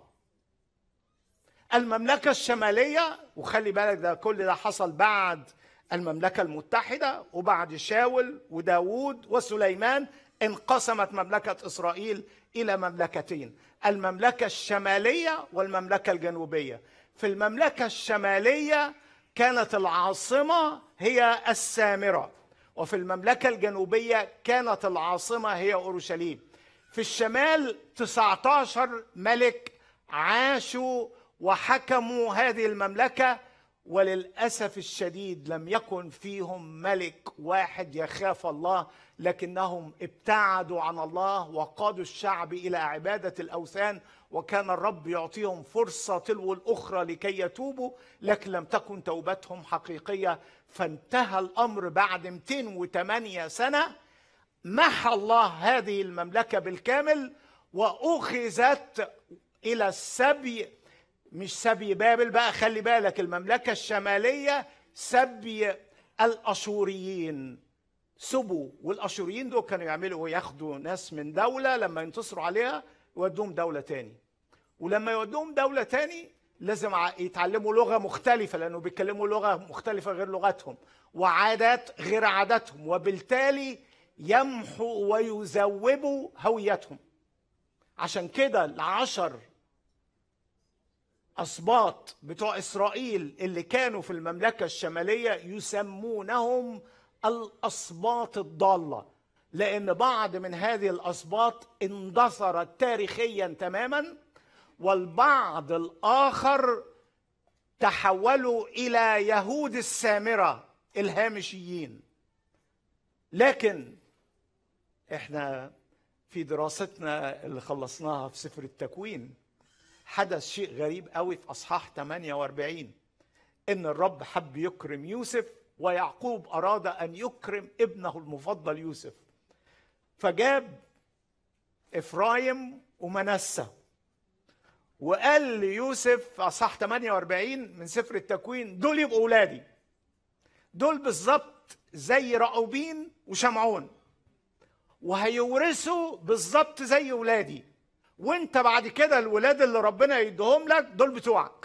المملكه الشماليه وخلي بالك ده كل ده حصل بعد المملكه المتحده وبعد شاول وداوود وسليمان انقسمت مملكه اسرائيل الى مملكتين المملكه الشماليه والمملكه الجنوبيه في المملكه الشماليه كانت العاصمه هي السامره وفي المملكه الجنوبيه كانت العاصمه هي اورشليم في الشمال 19 ملك عاشوا وحكموا هذه المملكه وللاسف الشديد لم يكن فيهم ملك واحد يخاف الله لكنهم ابتعدوا عن الله وقادوا الشعب الى عباده الاوثان وكان الرب يعطيهم فرصه تلو الاخرى لكي يتوبوا لكن لم تكن توبتهم حقيقيه فانتهى الامر بعد 208 سنه محى الله هذه المملكه بالكامل واخذت الى السبي مش سبي بابل بقى خلي بالك المملكه الشماليه سبي الاشوريين سبوا والاشوريين دول كانوا يعملوا إيه؟ ياخدوا ناس من دوله لما ينتصروا عليها يودوهم دوله تاني ولما يودوهم دوله تاني لازم ع- يتعلموا لغه مختلفه لانه بيتكلموا لغه مختلفه غير لغتهم وعادات غير عاداتهم وبالتالي يمحوا ويذوبوا هويتهم عشان كده العشر أسباط بتوع إسرائيل اللي كانوا في المملكة الشمالية يسمونهم الأسباط الضالة لأن بعض من هذه الأسباط اندثرت تاريخيا تماما والبعض الآخر تحولوا إلى يهود السامرة الهامشيين لكن احنا في دراستنا اللي خلصناها في سفر التكوين حدث شيء غريب قوي في اصحاح 48 ان الرب حب يكرم يوسف ويعقوب اراد ان يكرم ابنه المفضل يوسف فجاب افرايم ومنسى وقال ليوسف في اصحاح 48 من سفر التكوين دول يبقوا اولادي دول بالظبط زي راؤوبين وشمعون وهيورثوا بالظبط زي ولادي وانت بعد كده الولاد اللي ربنا يديهم لك دول بتوعك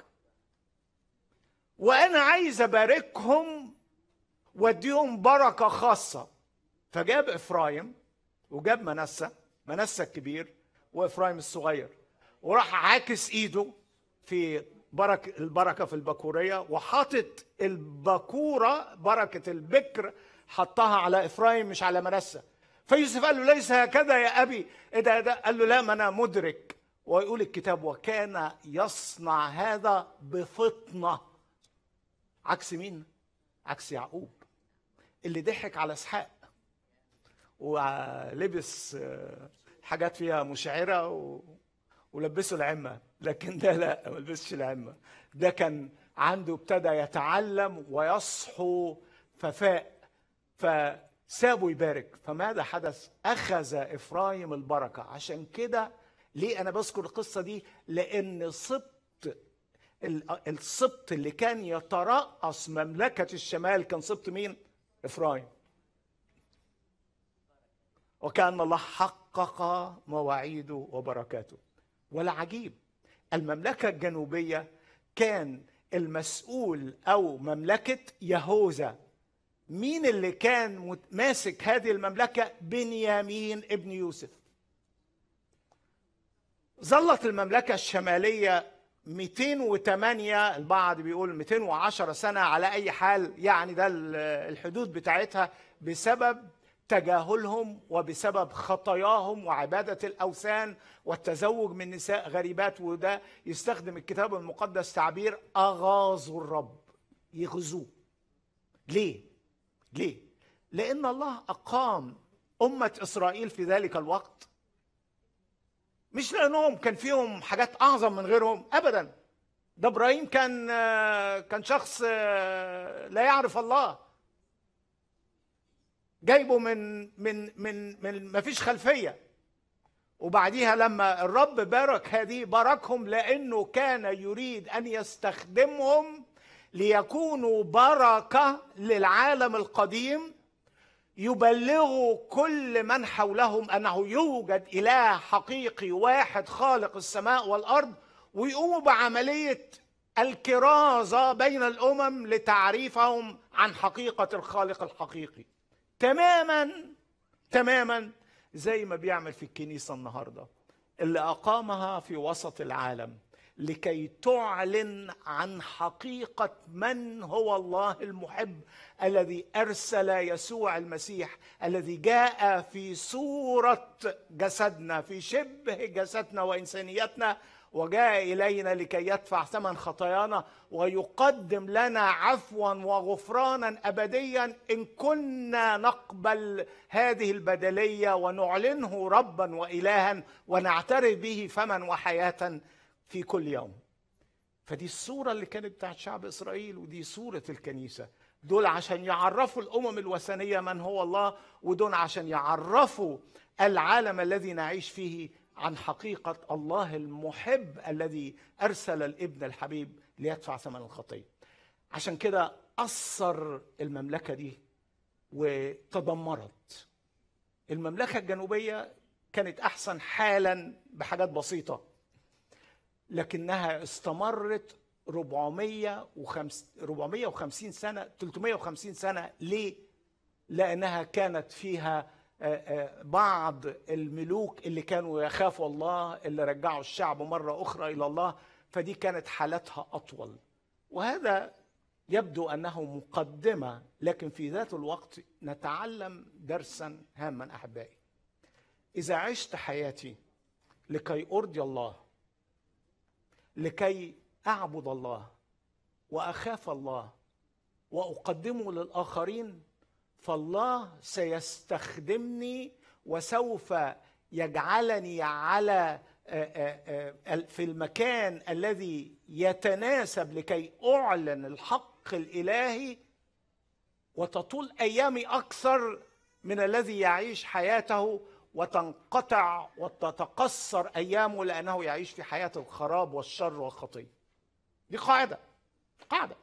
وانا عايز اباركهم واديهم بركه خاصه فجاب افرايم وجاب منسى منسى الكبير وافرايم الصغير وراح عاكس ايده في برك البركه في البكوريه وحاطط البكوره بركه البكر حطها على افرايم مش على منسى فيوسف قال له ليس هكذا يا ابي ايه ده ده قال له لا ما انا مدرك ويقول الكتاب وكان يصنع هذا بفطنه عكس مين عكس يعقوب اللي ضحك على اسحاق ولبس آه، حاجات فيها مشعره و... ولبسه العمه لكن ده لا ما لبسش العمه ده كان عنده ابتدى يتعلم ويصحو ففاق فسابه يبارك فماذا حدث اخذ افرايم البركه عشان كده ليه انا بذكر القصه دي لان سبط ال- السبط اللي كان يترأس مملكه الشمال كان سبط مين افرايم وكأن الله حقق مواعيده وبركاته والعجيب المملكة الجنوبية كان المسؤول أو مملكة يهوذا مين اللي كان مت- ماسك هذه المملكة بنيامين ابن يوسف ظلت المملكة الشمالية 208 البعض بيقول 210 سنة على أي حال يعني ده ال- الحدود بتاعتها بسبب تجاهلهم وبسبب خطاياهم وعبادة الأوثان والتزوج من نساء غريبات وده يستخدم الكتاب المقدس تعبير أغاظوا الرب يغزوه ليه؟ ليه؟ لأن الله أقام أمة إسرائيل في ذلك الوقت مش لانهم كان فيهم حاجات اعظم من غيرهم ابدا ده ابراهيم كان آه، كان شخص آه، لا يعرف الله جايبه من من من من ما فيش خلفيه وبعديها لما الرب بارك هذه باركهم لانه كان يريد ان يستخدمهم ليكونوا بركه للعالم القديم يبلغوا كل من حولهم انه يوجد اله حقيقي واحد خالق السماء والارض ويقوموا بعمليه الكرازه بين الامم لتعريفهم عن حقيقه الخالق الحقيقي تماما تماما زي ما بيعمل في الكنيسه النهارده اللي اقامها في وسط العالم لكي تعلن عن حقيقه من هو الله المحب الذي ارسل يسوع المسيح الذي جاء في صوره جسدنا في شبه جسدنا وانسانيتنا وجاء الينا لكي يدفع ثمن خطايانا ويقدم لنا عفوا وغفرانا ابديا ان كنا نقبل هذه البدليه ونعلنه ربا والها ونعترف به فما وحياه في كل يوم فدي الصوره اللي كانت بتاعت شعب اسرائيل ودي صوره الكنيسه دول عشان يعرفوا الامم الوثنيه من هو الله ودول عشان يعرفوا العالم الذي نعيش فيه عن حقيقه الله المحب الذي ارسل الابن الحبيب ليدفع ثمن الخطيه عشان كده اثر المملكه دي وتدمرت المملكه الجنوبيه كانت احسن حالا بحاجات بسيطه لكنها استمرت 450 450 سنه 350 سنه ليه؟ لانها كانت فيها آه، آه، بعض الملوك اللي كانوا يخافوا الله اللي رجعوا الشعب مره اخرى الى الله فدي كانت حالتها اطول وهذا يبدو انه مقدمه لكن في ذات الوقت نتعلم درسا هاما احبائي اذا عشت حياتي لكي ارضي الله لكي اعبد الله واخاف الله واقدمه للاخرين فالله سيستخدمني وسوف يجعلني على آه، آه، آه، في المكان الذي يتناسب لكي اعلن الحق الالهي وتطول ايامي اكثر من الذي يعيش حياته وتنقطع وتتقصر ايامه لانه يعيش في حياه الخراب والشر والخطيه. دي قاعده قاعده.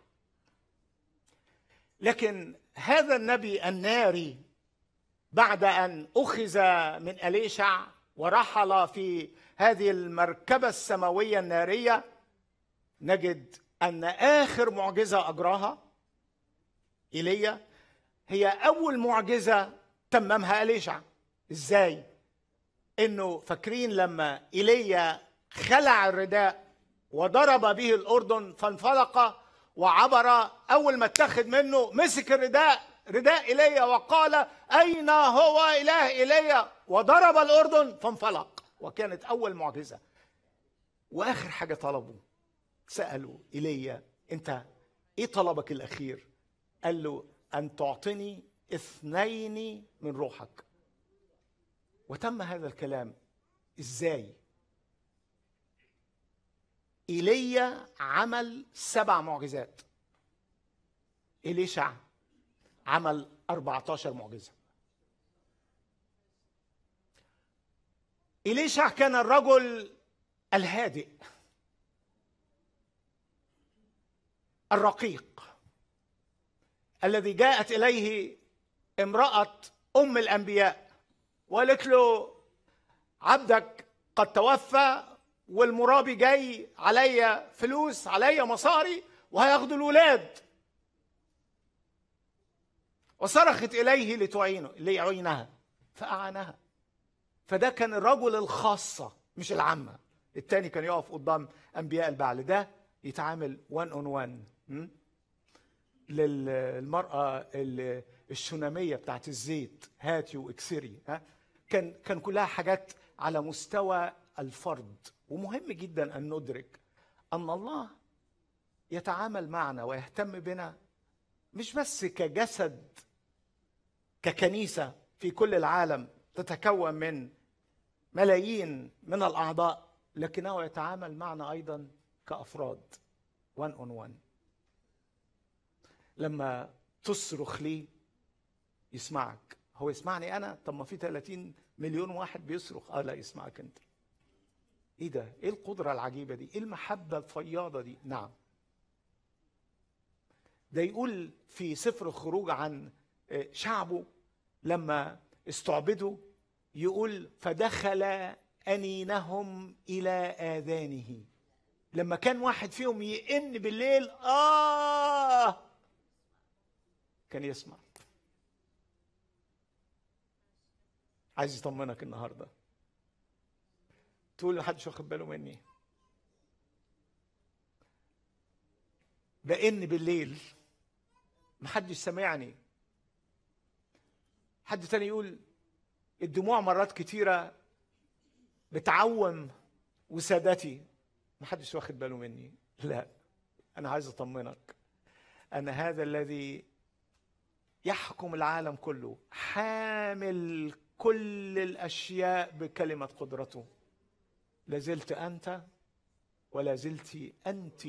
لكن هذا النبي الناري بعد ان اخذ من اليشع ورحل في هذه المركبه السماويه الناريه نجد ان اخر معجزه اجراها ايليا هي اول معجزه تممها اليشع ازاي انه فاكرين لما ايليا خلع الرداء وضرب به الاردن فانفلق وعبر اول ما اتخذ منه مسك الرداء رداء ايليا وقال اين هو اله ايليا وضرب الاردن فانفلق وكانت اول معجزه واخر حاجه طلبوا سالوا ايليا انت ايه طلبك الاخير قال له ان تعطني اثنين من روحك وتم هذا الكلام ازاي ايليا عمل سبع معجزات إليشع عمل 14 معجزة إليشع كان الرجل الهادئ الرقيق الذي جاءت إليه امرأة أم الأنبياء وقالت له عبدك قد توفى والمرابي جاي عليا فلوس عليا مصاري وهياخدوا الولاد وصرخت اليه لتعينه ليعينها فاعانها فده كان الرجل الخاصه مش العامه التاني كان يقف قدام انبياء البعل ده يتعامل وان اون وان للمراه ال- الشناميه بتاعت الزيت هاتي واكسري ها كان كان كلها حاجات على مستوى الفرد ومهم جدا ان ندرك ان الله يتعامل معنا ويهتم بنا مش بس كجسد ككنيسه في كل العالم تتكون من ملايين من الاعضاء لكنه يتعامل معنا ايضا كافراد وان اون وان لما تصرخ ليه يسمعك هو يسمعني انا طب ما في 30 مليون واحد بيصرخ اه لا يسمعك انت ايه ده ايه القدره العجيبه دي ايه المحبه الفياضه دي نعم ده يقول في سفر الخروج عن آه، شعبه لما استعبدوا يقول فدخل أنينهم إلى آذانه لما كان واحد فيهم يئن بالليل آه كان يسمع عايز يطمنك النهارده تقول محدش واخد باله مني بئن بالليل محدش سامعني حد تاني يقول الدموع مرات كتيرة بتعوم وسادتي محدش واخد باله مني لا أنا عايز أطمنك أن هذا الذي يحكم العالم كله حامل كل الأشياء بكلمة قدرته لازلت أنت ولا زلت أنت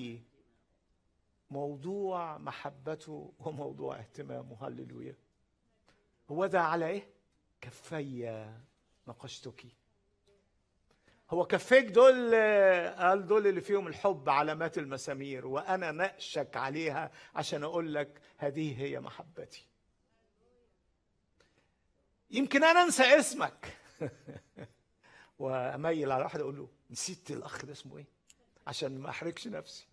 موضوع محبته وموضوع اهتمامه هللويا هو ذا على ايه كفي نقشتك هو كفيك دول قال دول اللي فيهم الحب علامات المسامير وانا نقشك عليها عشان اقول لك هذه هي محبتي يمكن انا انسى اسمك واميل على واحد اقول له نسيت الاخ ده اسمه ايه عشان ما احرجش نفسي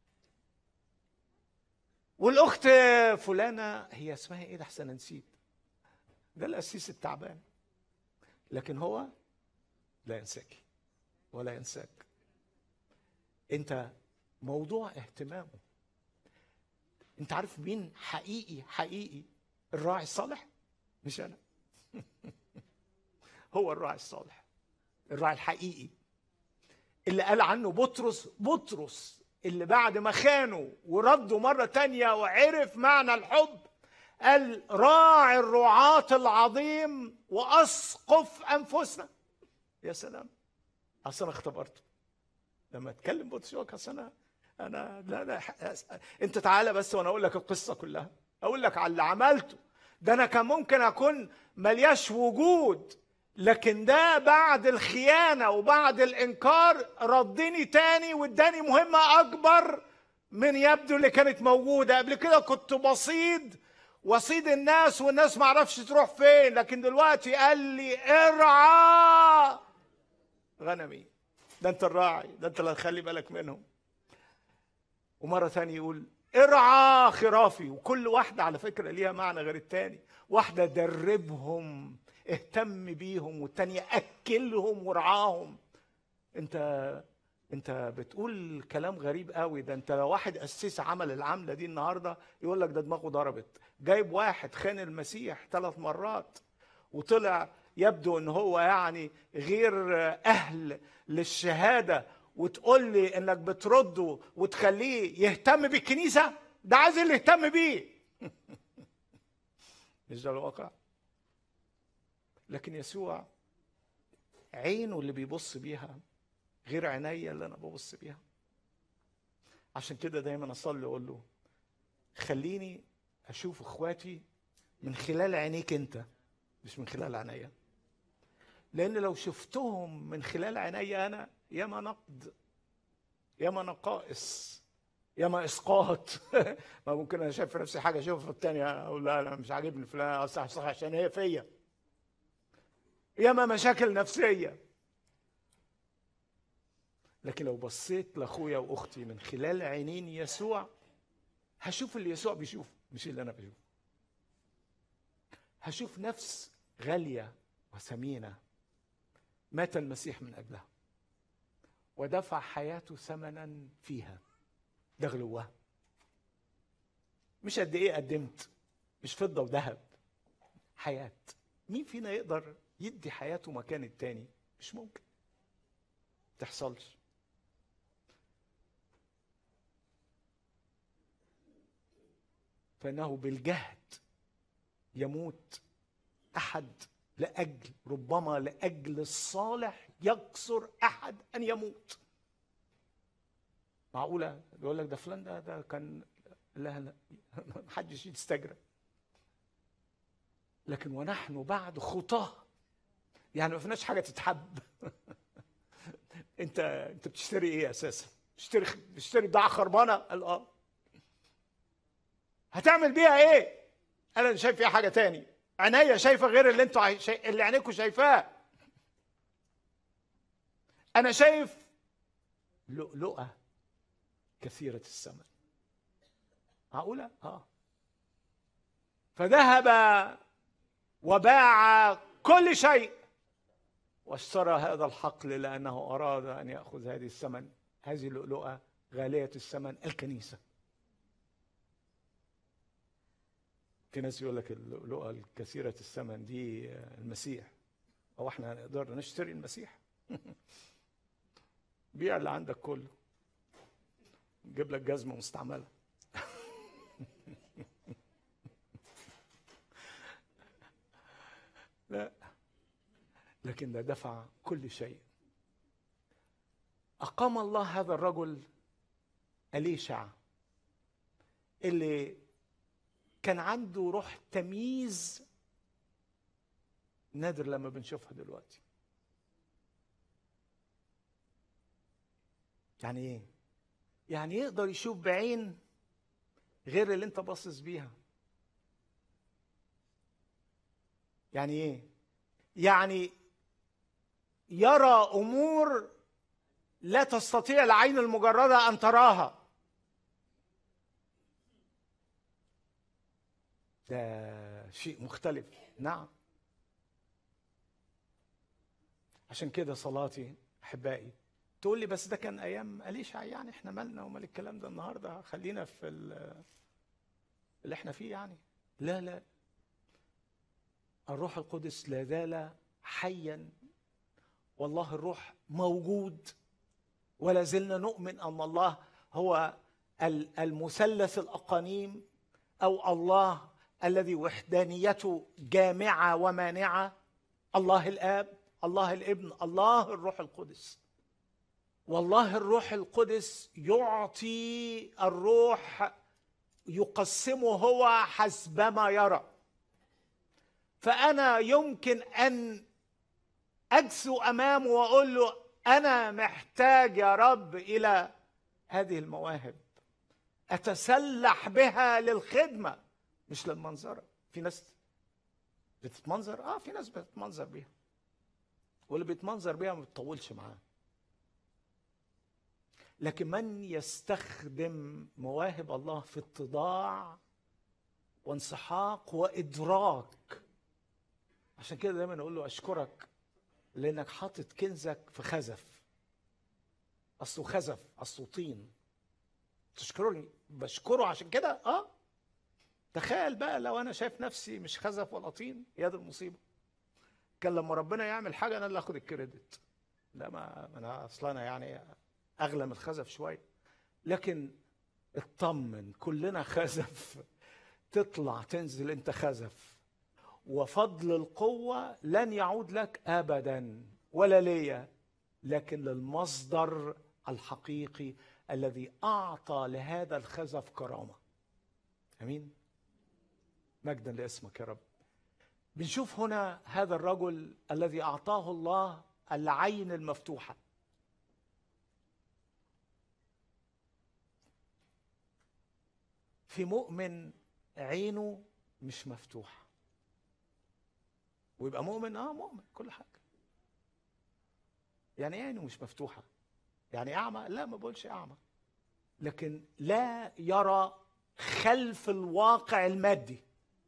والاخت فلانه هي اسمها ايه ده احسن نسيت ده القسيس التعبان لكن هو لا ينساك ولا ينساك انت موضوع اهتمامه انت عارف مين حقيقي حقيقي الراعي الصالح مش انا هو الراعي الصالح الراعي الحقيقي اللي قال عنه بطرس بطرس اللي بعد ما خانوا وردوا مرة تانية وعرف معنى الحب قال راعي الرعاة العظيم وأسقف أنفسنا يا سلام أصل أنا اختبرته لما اتكلم بطرس يقول لك أصل أنا أنا لا لا أنت تعالى بس وأنا أقول لك القصة كلها أقول لك على اللي عملته ده أنا كان ممكن أكون ملياش وجود لكن ده بعد الخيانة وبعد الإنكار ردني تاني واداني مهمة أكبر من يبدو اللي كانت موجودة قبل كده كنت بصيد وصيد الناس والناس ما عرفش تروح فين لكن دلوقتي قال لي ارعى غنمي ده انت الراعي ده انت اللي هتخلي بالك منهم ومرة ثانية يقول ارعى خرافي وكل واحدة على فكرة ليها معنى غير التاني واحدة دربهم اهتم بيهم والتانية أكلهم ورعاهم انت انت بتقول كلام غريب قوي ده انت لو واحد اسس عمل العمله دي النهارده يقول لك ده دماغه ضربت جايب واحد خان المسيح ثلاث مرات وطلع يبدو ان هو يعني غير اهل للشهاده وتقول لي انك بترده وتخليه يهتم بالكنيسه ده عايز اللي يهتم بيه مش ده الواقع لكن يسوع عينه اللي بيبص بيها غير عينيا اللي انا ببص بيها عشان كده دايما اصلي اقول له خليني اشوف اخواتي من خلال عينيك انت مش من خلال عينيا لان لو شفتهم من خلال عينيا انا ياما نقد ياما نقائص ياما اسقاط ما ممكن انا شايف في نفسي حاجه اشوفها في الثانيه اقول لا انا مش عاجبني فلان صح صح عشان هي فيا ياما مشاكل نفسيه لكن لو بصيت لاخويا واختي من خلال عينين يسوع هشوف اللي يسوع بيشوفه مش اللي انا بشوفه هشوف نفس غاليه وثمينه مات المسيح من اجلها ودفع حياته ثمنا فيها ده غلوها مش قد ايه قدمت مش فضه وذهب حياه مين فينا يقدر يدي حياته مكان التاني مش ممكن تحصلش فانه بالجهد يموت احد لاجل ربما لاجل الصالح يقصر احد ان يموت معقوله يقول لك ده فلان ده ده كان لا لا محدش يستجرى لكن ونحن بعد خطاه يعني ما فيناش حاجه تتحب انت انت بتشتري ايه اساسا بتشتري بتشتري بضاعه خربانه قال اه هتعمل بيها ايه قال انا شايف فيها حاجه تاني عينيا شايفه غير اللي انتوا عاي- شاي... اللي عينيكم شايفاه انا شايف لؤلؤه كثيره الثمن معقوله اه فذهب وباع كل شيء واشترى هذا الحقل لانه اراد ان ياخذ هذه الثمن هذه اللؤلؤه غاليه الثمن الكنيسه في ناس يقول لك اللؤلؤه الكثيره الثمن دي المسيح او احنا نقدر نشتري المسيح بيع اللي عندك كله جيب لك جزمه مستعمله لا لكن ده دفع كل شيء أقام الله هذا الرجل أليشع اللي كان عنده روح تمييز نادر لما بنشوفها دلوقتي يعني ايه يعني يقدر يشوف بعين غير اللي انت باصص بيها يعني ايه يعني يرى امور لا تستطيع العين المجرده ان تراها ده شيء مختلف نعم عشان كده صلاتي احبائي تقول لي بس ده كان ايام اليشع يعني احنا مالنا ومال الكلام ده النهارده خلينا في ال- اللي احنا فيه يعني لا لا الروح القدس لا زال حيا والله الروح موجود ولا زلنا نؤمن ان الله هو ال- المثلث الاقانيم او الله الذي وحدانيته جامعه ومانعه الله الاب الله الابن الله الروح القدس والله الروح القدس يعطي الروح يقسمه هو حسبما يرى فانا يمكن ان اجثو امامه واقول له انا محتاج يا رب الى هذه المواهب اتسلح بها للخدمه مش للمنظره في ناس بتتمنظر اه في ناس بتتمنظر بيها واللي بيتمنظر بيها ما بتطولش معاه لكن من يستخدم مواهب الله في اتضاع وانسحاق وادراك عشان كده دايما اقول له اشكرك لانك حاطط كنزك في خزف اصله خزف اصله طين تشكرني بشكره عشان كده اه تخيل بقى لو انا شايف نفسي مش خزف ولا طين يا دي المصيبه كان لما ربنا يعمل حاجه انا اللي اخد الكريدت لا ما ما انا اصلا انا يعني اغلى من الخزف شويه لكن اطمن كلنا خزف تطلع تنزل انت خزف وفضل القوة لن يعود لك أبدا ولا ليا لكن للمصدر الحقيقي الذي أعطى لهذا الخزف كرامة أمين مجدا لاسمك يا رب بنشوف هنا هذا الرجل الذي أعطاه الله العين المفتوحة في مؤمن عينه مش مفتوحه ويبقى مؤمن اه مؤمن كل حاجه يعني ايه عينه مش مفتوحه يعني اعمى لا ما بقولش اعمى لكن لا يرى خلف الواقع المادي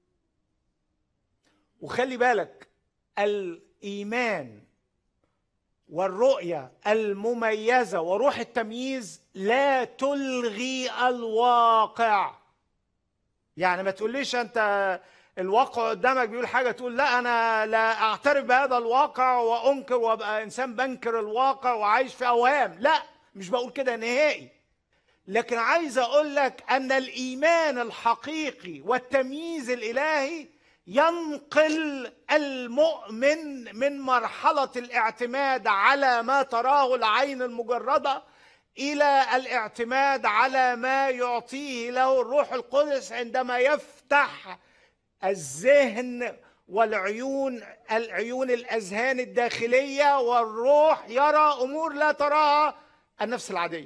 وخلي بالك الايمان والرؤيه المميزه وروح التمييز لا تلغي الواقع يعني ما تقوليش انت الواقع قدامك بيقول حاجه تقول لا انا لا اعترف بهذا الواقع وانكر وابقى انسان بنكر الواقع وعايش في اوهام لا مش بقول كده نهائي لكن عايز اقول لك ان الايمان الحقيقي والتمييز الالهي ينقل المؤمن من مرحله الاعتماد على ما تراه العين المجرده الى الاعتماد على ما يعطيه له الروح القدس عندما يفتح الذهن والعيون العيون الاذهان الداخليه والروح يرى امور لا تراها النفس العاديه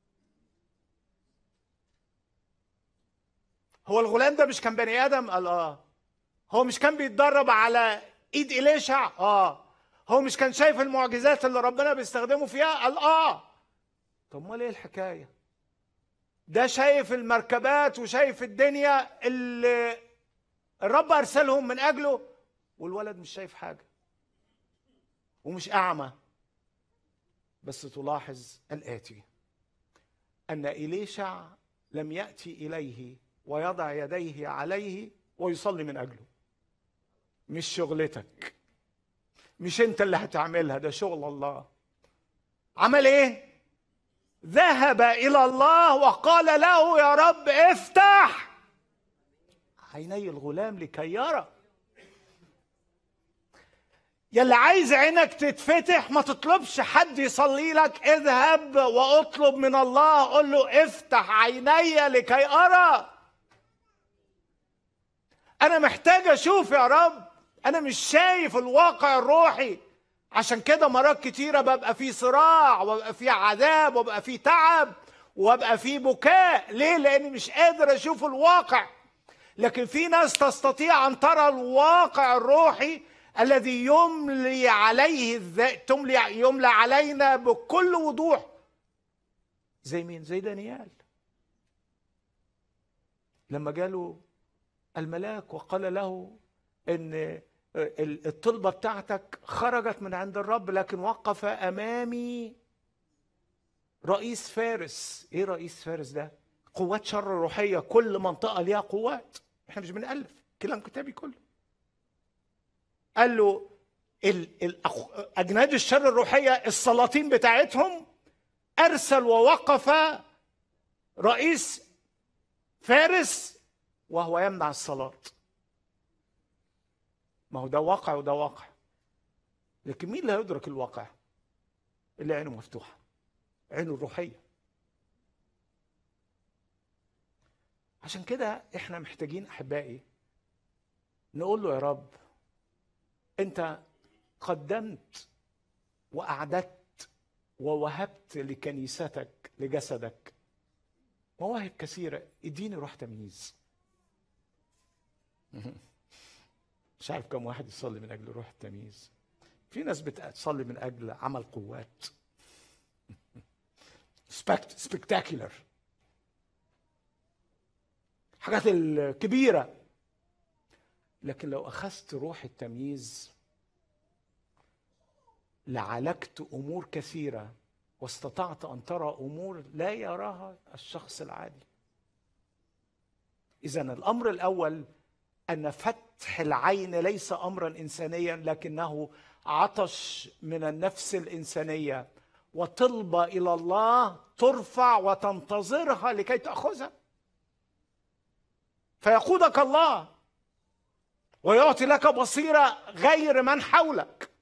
هو الغلام ده مش كان بني ادم قال اه هو مش كان بيتدرب على ايد اليشع اه هو مش كان شايف المعجزات اللي ربنا بيستخدمه فيها قال اه طب امال ايه الحكايه ده شايف المركبات وشايف الدنيا اللي الرب ارسلهم من اجله والولد مش شايف حاجه ومش اعمى بس تلاحظ الاتي ان اليشع لم ياتي اليه ويضع يديه عليه ويصلي من اجله مش شغلتك مش انت اللي هتعملها ده شغل الله عمل ايه ذهب الى الله وقال له يا رب افتح عيني الغلام لكي يرى يلي عايز عينك تتفتح ما تطلبش حد يصلي لك اذهب واطلب من الله قل له افتح عيني لكي ارى انا محتاج اشوف يا رب انا مش شايف الواقع الروحي عشان كده مرات كتيرة ببقى في صراع وببقى في عذاب وببقى في تعب وببقى في بكاء ليه لاني مش قادر اشوف الواقع لكن في ناس تستطيع ان ترى الواقع الروحي الذي يملي عليه الذات تملي يملى علينا بكل وضوح زي مين زي دانيال لما جاله الملاك وقال له ان الطلبة بتاعتك خرجت من عند الرب لكن وقف أمامي رئيس فارس إيه رئيس فارس ده؟ قوات شر روحية كل منطقة ليها قوات إحنا مش بنألف كلام كتابي كله قال له ال ال أجناد الشر الروحية السلاطين بتاعتهم أرسل ووقف رئيس فارس وهو يمنع الصلاه ما هو ده واقع وده واقع لكن مين اللي هيدرك الواقع اللي عينه مفتوحه عينه الروحيه عشان كده احنا محتاجين احبائي نقول له يا رب انت قدمت واعددت ووهبت لكنيستك لجسدك مواهب كثيره اديني روح تمييز مش عارف كم واحد يصلي من اجل روح التمييز في ناس بتصلي من اجل عمل قوات سبكتاكولر حاجات الكبيرة لكن لو أخذت روح التمييز لعالجت أمور كثيرة واستطعت أن ترى أمور لا يراها الشخص العادي إذا الأمر الأول ان فتح العين ليس امرا انسانيا لكنه عطش من النفس الانسانيه وطلبه الى الله ترفع وتنتظرها لكي تاخذها فيقودك الله ويعطي لك بصيره غير من حولك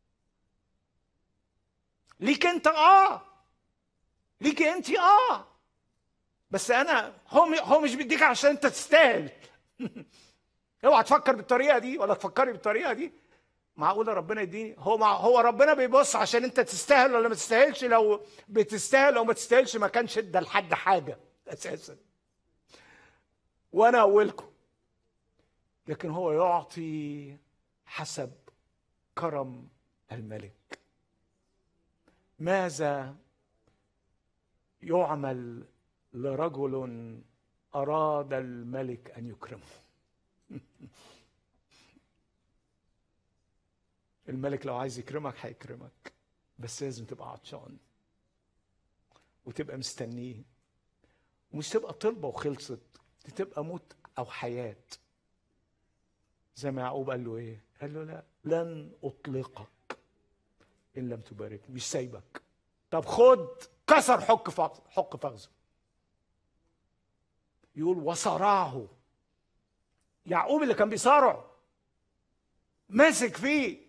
ليك انت اه ليك انت اه بس انا هو هو مش بيديك عشان انت تستاهل اوعى تفكر بالطريقه دي ولا تفكري بالطريقه دي معقوله ربنا يديني هو مع هو ربنا بيبص عشان انت تستاهل ولا ما تستاهلش لو بتستاهل او ما تستاهلش ما كانش ادى لحد حاجه اساسا وانا اولكم لكن هو يعطي حسب كرم الملك ماذا يعمل لرجل اراد الملك ان يكرمه الملك لو عايز يكرمك هيكرمك بس لازم تبقى عطشان وتبقى مستنيه ومش تبقى طلبة وخلصت دي تبقى موت أو حياة زي ما يعقوب قال له إيه؟ قال له لا لن أطلقك إن لم تباركني مش سايبك طب خد كسر حق فخذ حق فخذه يقول وصرعه يعقوب اللي كان بيصارعه ماسك فيه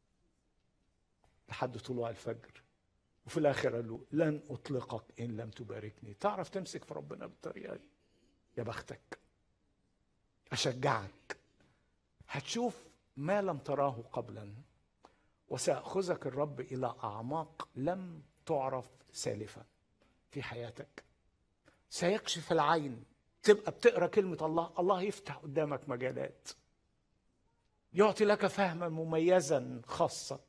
لحد طلوع الفجر وفي الاخر قال له لن اطلقك ان لم تباركني تعرف تمسك في ربنا بالطريقه دي يا بختك اشجعك هتشوف ما لم تراه قبلا وساخذك الرب الى اعماق لم تعرف سالفا في حياتك سيكشف العين تبقى بتقرا كلمه الله الله يفتح قدامك مجالات يعطي لك فهما مميزا خاصا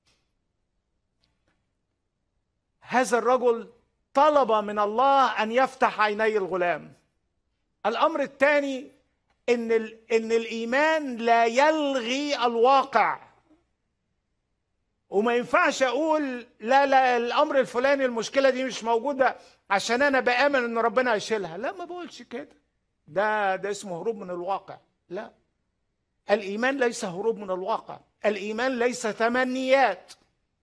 هذا الرجل طلب من الله ان يفتح عيني الغلام الامر الثاني ان ال- ان الايمان لا يلغي الواقع وما ينفعش اقول لا لا الامر الفلاني المشكله دي مش موجوده عشان انا بامن ان ربنا هيشيلها لا ما بقولش كده ده ده اسمه هروب من الواقع لا الايمان ليس هروب من الواقع الايمان ليس تمنيات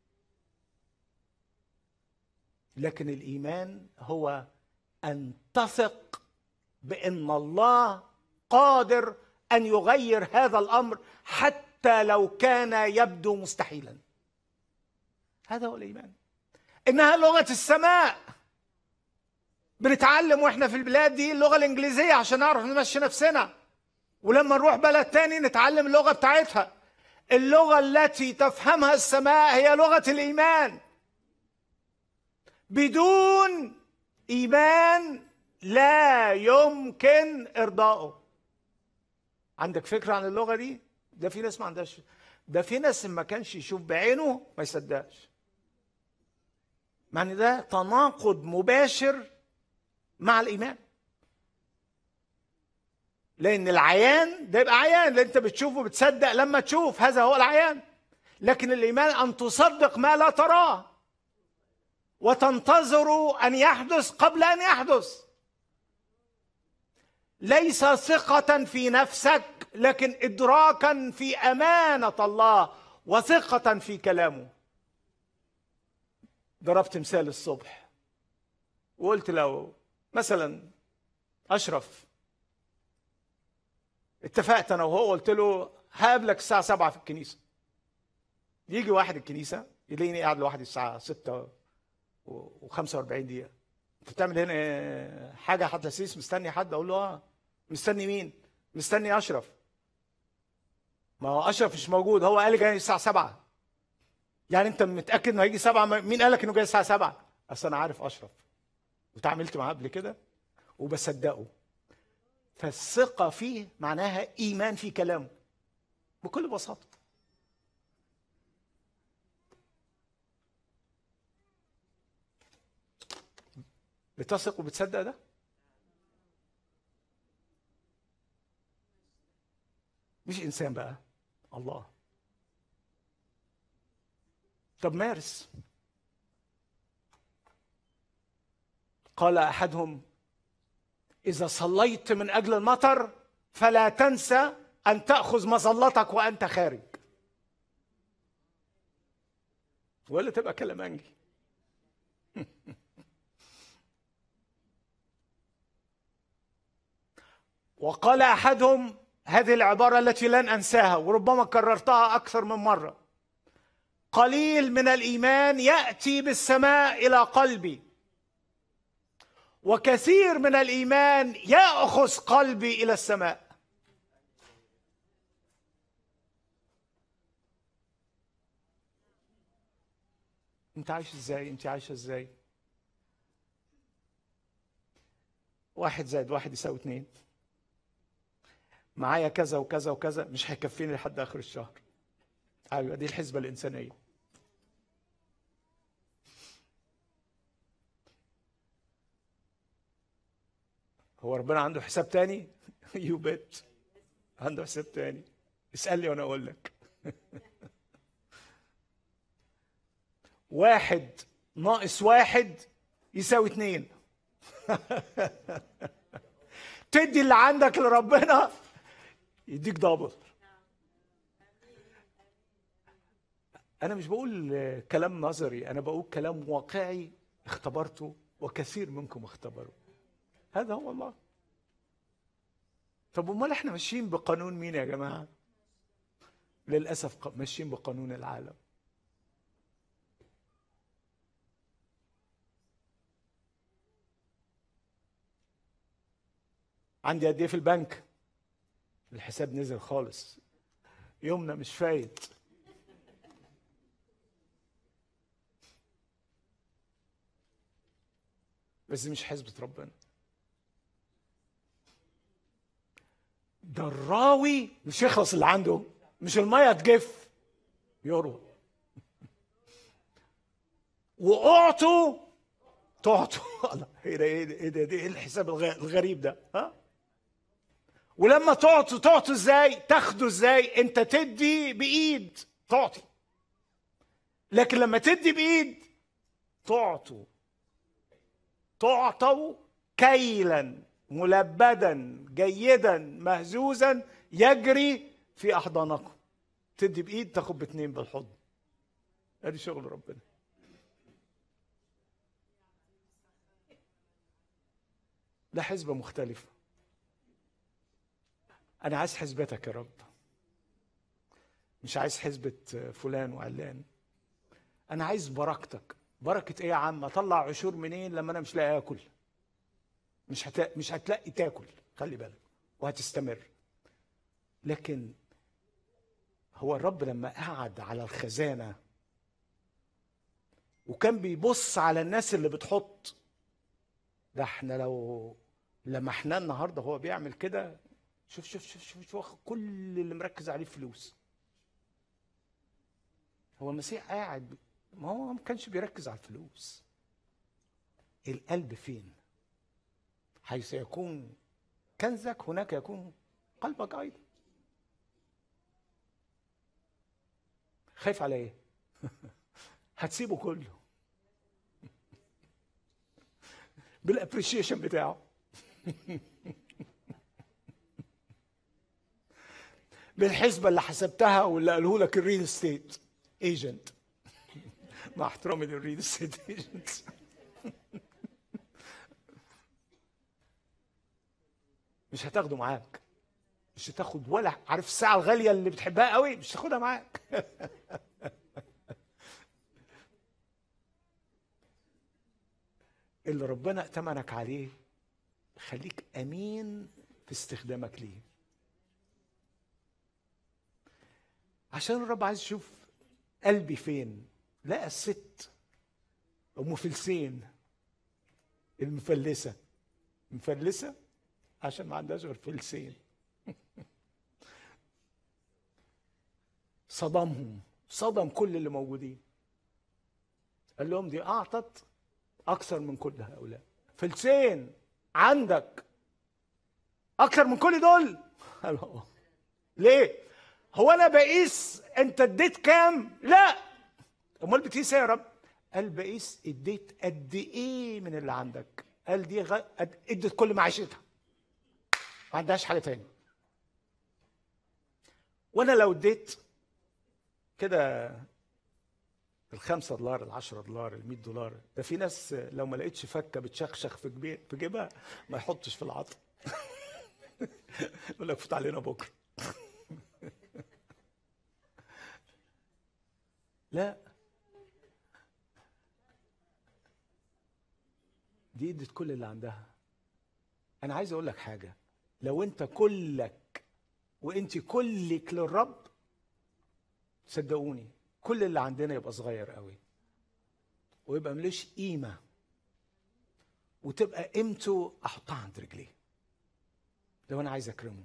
لكن الايمان هو ان تثق بان الله قادر ان يغير هذا الامر حتى لو كان يبدو مستحيلا هذا هو الايمان انها لغه السماء بنتعلم واحنا في البلاد دي اللغه الانجليزيه عشان نعرف نمشي نفسنا ولما نروح بلد تاني نتعلم اللغه بتاعتها اللغه التي تفهمها السماء هي لغه الايمان بدون ايمان لا يمكن ارضائه عندك فكره عن اللغه دي ده في ناس ما عندهاش ده في ناس ما كانش يشوف بعينه ما يصدقش معنى ده تناقض مباشر مع الايمان لان العيان ده يبقى عيان اللي انت بتشوفه بتصدق لما تشوف هذا هو العيان لكن الايمان ان تصدق ما لا تراه وتنتظر ان يحدث قبل ان يحدث ليس ثقة في نفسك لكن إدراكا في أمانة الله وثقة في كلامه ضربت مثال الصبح وقلت له مثلا أشرف اتفقت أنا وهو قلت له هقابلك الساعة 7 في الكنيسة يجي واحد الكنيسة يلاقيني قاعد لوحدي الساعة 6 و45 دقيقة انت بتعمل هنا حاجة حتلسيس مستني حد اقول له اه مستني مين؟ مستني اشرف ما هو اشرف مش موجود هو قال لي جاي الساعة 7 يعني انت متأكد انه هيجي 7 مين قال لك انه جاي الساعة 7 اصل انا عارف اشرف وتعاملت معاه قبل كده وبصدقه فالثقة فيه معناها ايمان في كلامه بكل بساطة بتثق وبتصدق ده مش انسان بقى الله طب مارس قال احدهم اذا صليت من اجل المطر فلا تنسى ان تاخذ مظلتك وانت خارج ولا تبقى كلامنجي وقال احدهم هذه العباره التي لن انساها وربما كررتها اكثر من مره قليل من الايمان ياتي بالسماء الى قلبي وكثير من الايمان ياخذ قلبي الى السماء انت عايش ازاي انت عايشه ازاي واحد زائد واحد يساوي اتنين معايا كذا وكذا وكذا مش هيكفيني لحد اخر الشهر ايوه دي الحسبه الانسانيه هو ربنا عنده حساب تاني يو بيت عنده حساب تاني اسالني وانا اقول لك واحد ناقص واحد يساوي اتنين تدي اللي عندك لربنا يديك دبل انا مش بقول كلام نظري انا بقول كلام واقعي اختبرته وكثير منكم اختبروا هذا هو الله طب امال احنا ماشيين بقانون مين يا جماعه للاسف ق- ماشيين بقانون العالم عندي قد ايه في البنك الحساب نزل خالص يومنا مش فايت بس دي مش حسبة ربنا ده الراوي مش يخلص اللي عنده مش المية تجف يروى واعطوا تعطوا الله ايه ده ايه ده ايه ده ده ايه الحساب الغ- الغريب ده ها ولما تعطوا تعطوا ازاي تاخدوا ازاي انت تدي بايد تعطي لكن لما تدي بايد تعطوا تعطوا كيلا ملبدا جيدا مهزوزا يجري في احضانكم تدي بايد تاخد باتنين بالحضن ادي شغل ربنا ده حسبة مختلفة أنا عايز حسبتك يا رب مش عايز حسبة فلان وعلان أنا عايز بركتك بركة إيه يا عم أطلع عشور منين لما أنا مش لاقي آكل مش هت... مش هتلاقي تاكل خلي بالك وهتستمر لكن هو الرب لما قعد على الخزانة وكان بيبص على الناس اللي بتحط ده احنا لو لمحناه النهارده هو بيعمل كده شوف شوف شوف شوف, شوف كل اللي مركز عليه فلوس هو المسيح قاعد ما هو ما كانش بيركز على الفلوس القلب فين حيث يكون كنزك هناك يكون قلبك ايضا خايف على ايه هتسيبه كله بالابريشيشن بتاعه بالحسبه اللي حسبتها واللي قاله لك الريل استيت ايجنت مع احترامي للريل استيت ايجنت مش هتاخده معاك مش هتاخد ولا عارف الساعه الغاليه اللي بتحبها قوي مش هتاخدها معاك اللي ربنا ائتمنك عليه خليك امين في استخدامك ليه عشان الرب عايز يشوف قلبي فين لقى الست ام فلسين المفلسه مفلسه عشان ما عندهاش غير فلسين صدمهم صدم كل اللي موجودين قال لهم دي اعطت اكثر من كل هؤلاء فلسين عندك اكثر من كل دول قال اه ليه هو انا بقيس انت اديت كام لا امال بتقيس ايه يا رب قال بقيس اديت قد ايه من اللي عندك قال دي غ... قد- ادت كل معيشتها ما عندهاش حاجه تاني وانا لو اديت كده الخمسة دولار العشرة دولار المية دولار ده في ناس لو ما لقيتش فكة بتشخشخ في جبي- في جيبها ما يحطش في العطا يقول لك فوت علينا بكرة لا دي ادت كل اللي عندها انا عايز اقول لك حاجة لو انت كلك وانت كلك للرب صدقوني كل اللي عندنا يبقى صغير قوي ويبقى ملوش قيمة وتبقى قيمته أحطها عند رجليه لو أنا عايز أكرمه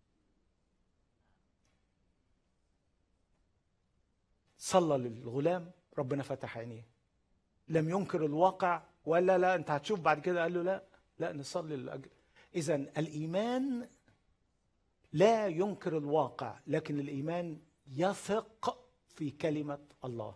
صلى للغلام ربنا فتح عينيه لم ينكر الواقع ولا لا انت هتشوف بعد كده قال له لا لا نصلي للاجل اذا الايمان لا ينكر الواقع لكن الايمان يثق في كلمه الله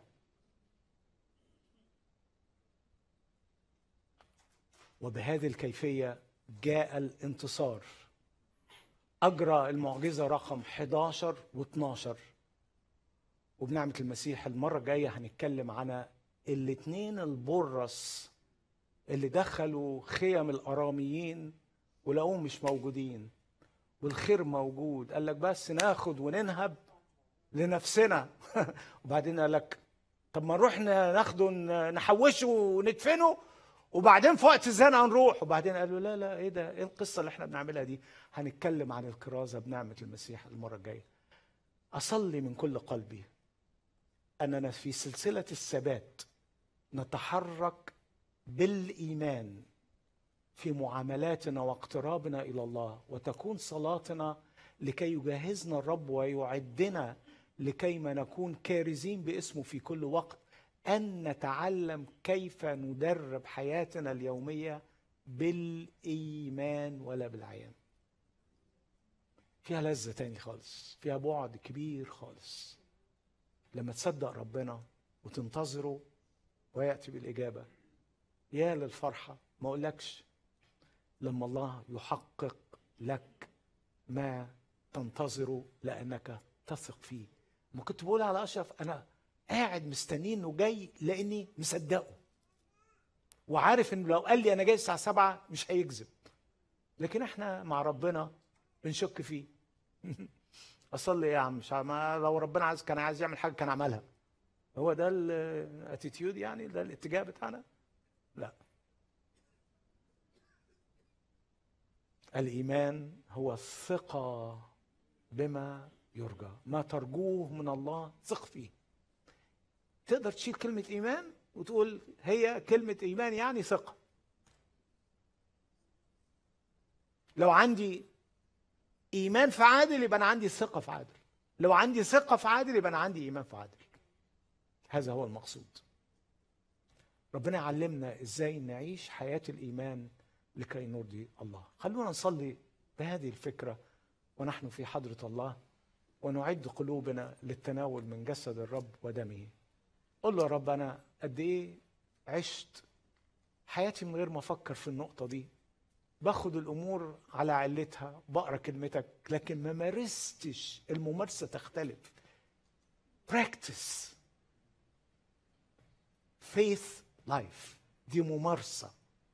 وبهذه الكيفيه جاء الانتصار اجرى المعجزه رقم 11 و12 وبنعمه المسيح المره الجايه هنتكلم عن الاثنين البرص اللي دخلوا خيم الاراميين ولقوهم مش موجودين والخير موجود قال لك بس ناخد وننهب لنفسنا وبعدين قال لك طب ما نروح ناخده نحوشه وندفنه وبعدين في وقت الزنقه نروح وبعدين قالوا لا لا ايه ده ايه القصه اللي احنا بنعملها دي هنتكلم عن الكرازه بنعمه المسيح المره الجايه اصلي من كل قلبي اننا في سلسله الثبات نتحرك بالايمان في معاملاتنا واقترابنا الى الله وتكون صلاتنا لكي يجهزنا الرب ويعدنا لكيما نكون كارزين باسمه في كل وقت ان نتعلم كيف ندرب حياتنا اليوميه بالايمان ولا بالعيان فيها لذه تاني خالص فيها بعد كبير خالص لما تصدق ربنا وتنتظره وياتي بالاجابه يا للفرحه ما اقولكش لما الله يحقق لك ما تنتظره لانك تثق فيه ما كنت بقول على اشرف انا قاعد مستنيه انه جاي لاني مصدقه وعارف انه لو قال لي انا جاي الساعه 7 مش هيكذب لكن احنا مع ربنا بنشك فيه اصلي ايه يا عم مش عارف- ما لو ربنا عايز كان عايز يعمل حاجه كان عملها هو ده الاتيتيود يعني ده الاتجاه بتاعنا لا الايمان هو الثقه بما يرجى ما ترجوه من الله ثق فيه تقدر تشيل كلمه ايمان وتقول هي كلمه ايمان يعني ثقه لو عندي ايمان في عادل يبقى انا عندي ثقه في عادل لو عندي ثقه في عادل يبقى انا عندي ايمان في عادل هذا هو المقصود ربنا يعلمنا ازاي نعيش حياه الايمان لكي نرضي الله خلونا نصلي بهذه الفكره ونحن في حضره الله ونعد قلوبنا للتناول من جسد الرب ودمه قل له يا رب انا قد ايه عشت حياتي من غير ما افكر في النقطه دي باخد الامور على علتها بقرا كلمتك لكن ما مارستش الممارسه تختلف براكتس فيث لايف دي ممارسه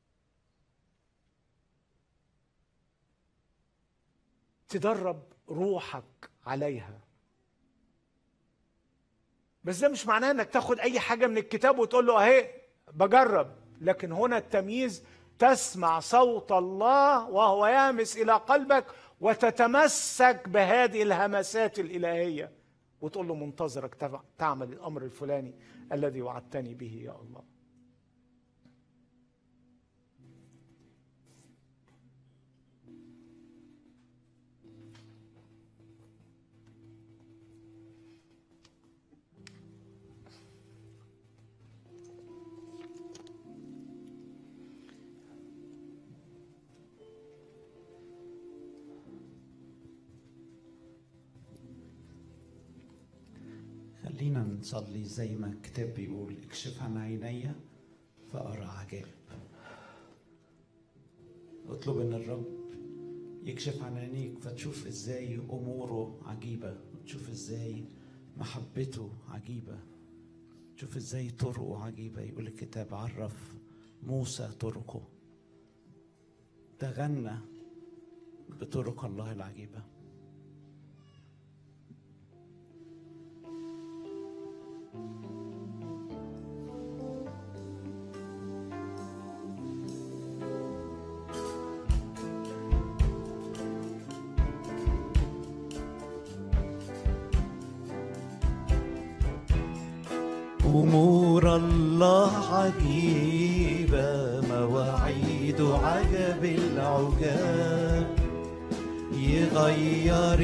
تدرب روحك عليها بس ده مش معناه انك تاخد اي حاجه من الكتاب وتقول له اهي بجرب لكن هنا التمييز تسمع صوت الله وهو يامس الى قلبك وتتمسك بهذه الهمسات الالهيه وتقول له منتظرك تف- تعمل الامر الفلاني الذي وعدتني به يا الله خلينا نصلي زي ما الكتاب بيقول اكشف عن عيني فأرى عجائب اطلب ان الرب يكشف عن عينيك فتشوف ازاي اموره عجيبه وتشوف ازاي محبته عجيبه تشوف ازاي طرقه عجيبه يقول الكتاب عرف موسى طرقه تغنى بطرق الله العجيبه أمور الله عجيبة مواعيد عجب العجاب يغير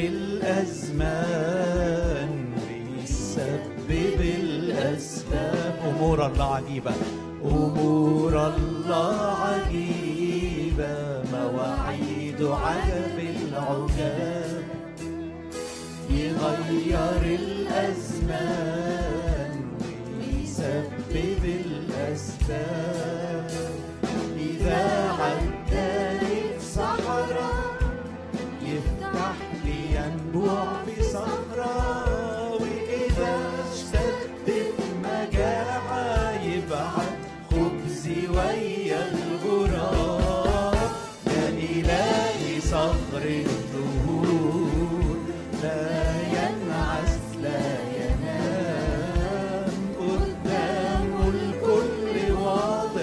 الأزمان بيسبب الأسباب أمور الله عجيبة أمور الله عجيبة مواعيد عجب العجاب يغير الأزمان ويسبب الأسباب إذا عداني في صحراء يفتح لي ينبوع في صحراء وإذا اشتدت مجاعة يبعت خبزي ويا الغراب يا إلهي صخر الدهور لا ينعس لا ينام قدامه الكل واضح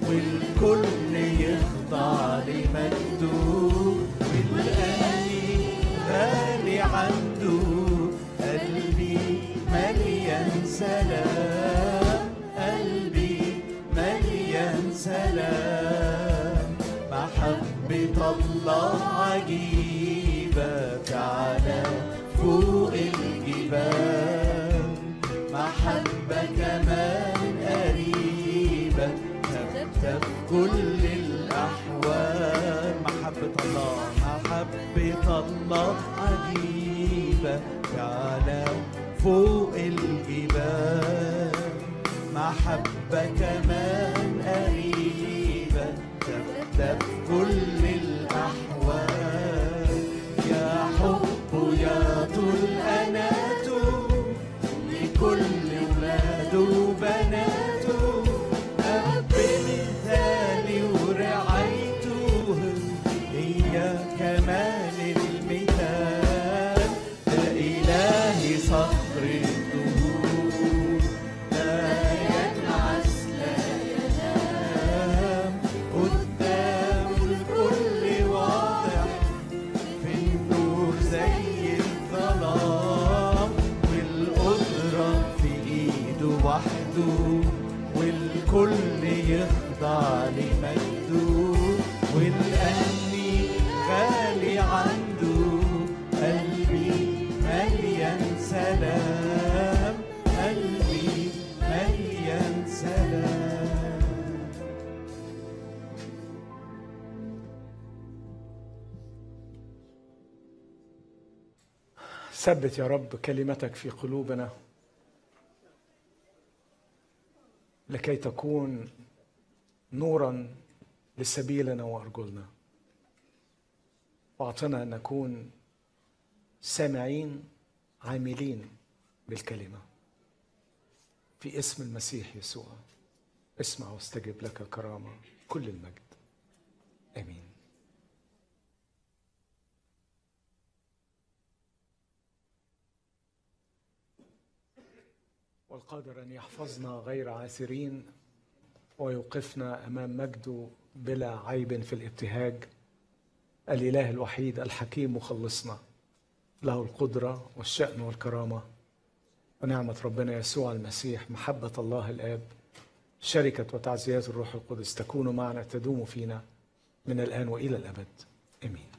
والكل يخضع لمجده والقلبي غالي عنده قلبي مليان سلام قلبي مليان سلام محبة الله عجيبة تعالى فوق الجبال محبة كمان قريبة ثابتة في كل الأحوال محبة الله محبة الله عجيبة تعالى فوق الجبال محبة كمان قريبة ثابتة في كل الأحوال يا حب يا طول أناته لكل ولاده وبناته أب مثالي ورعايته هي كمال المثال ده إلهي صخر الدهور لا ينعس لا ينام قدام الكل واضح في النور زي الظلام والقدرة في ايده وحده والكل يخضع لمجده والقلبي غالي عنده قلبي مليان سلام قلبي مليان سلام ثبت يا رب كلمتك في قلوبنا لكي تكون نورا لسبيلنا وارجلنا واعطنا ان نكون سامعين عاملين بالكلمه في اسم المسيح يسوع اسمع واستجب لك كرامه كل المجد امين والقادر ان يحفظنا غير عاثرين ويوقفنا امام مجده بلا عيب في الابتهاج الاله الوحيد الحكيم مخلصنا له القدره والشان والكرامه ونعمه ربنا يسوع المسيح محبه الله الاب شركه وتعزيات الروح القدس تكون معنا تدوم فينا من الان والى الابد امين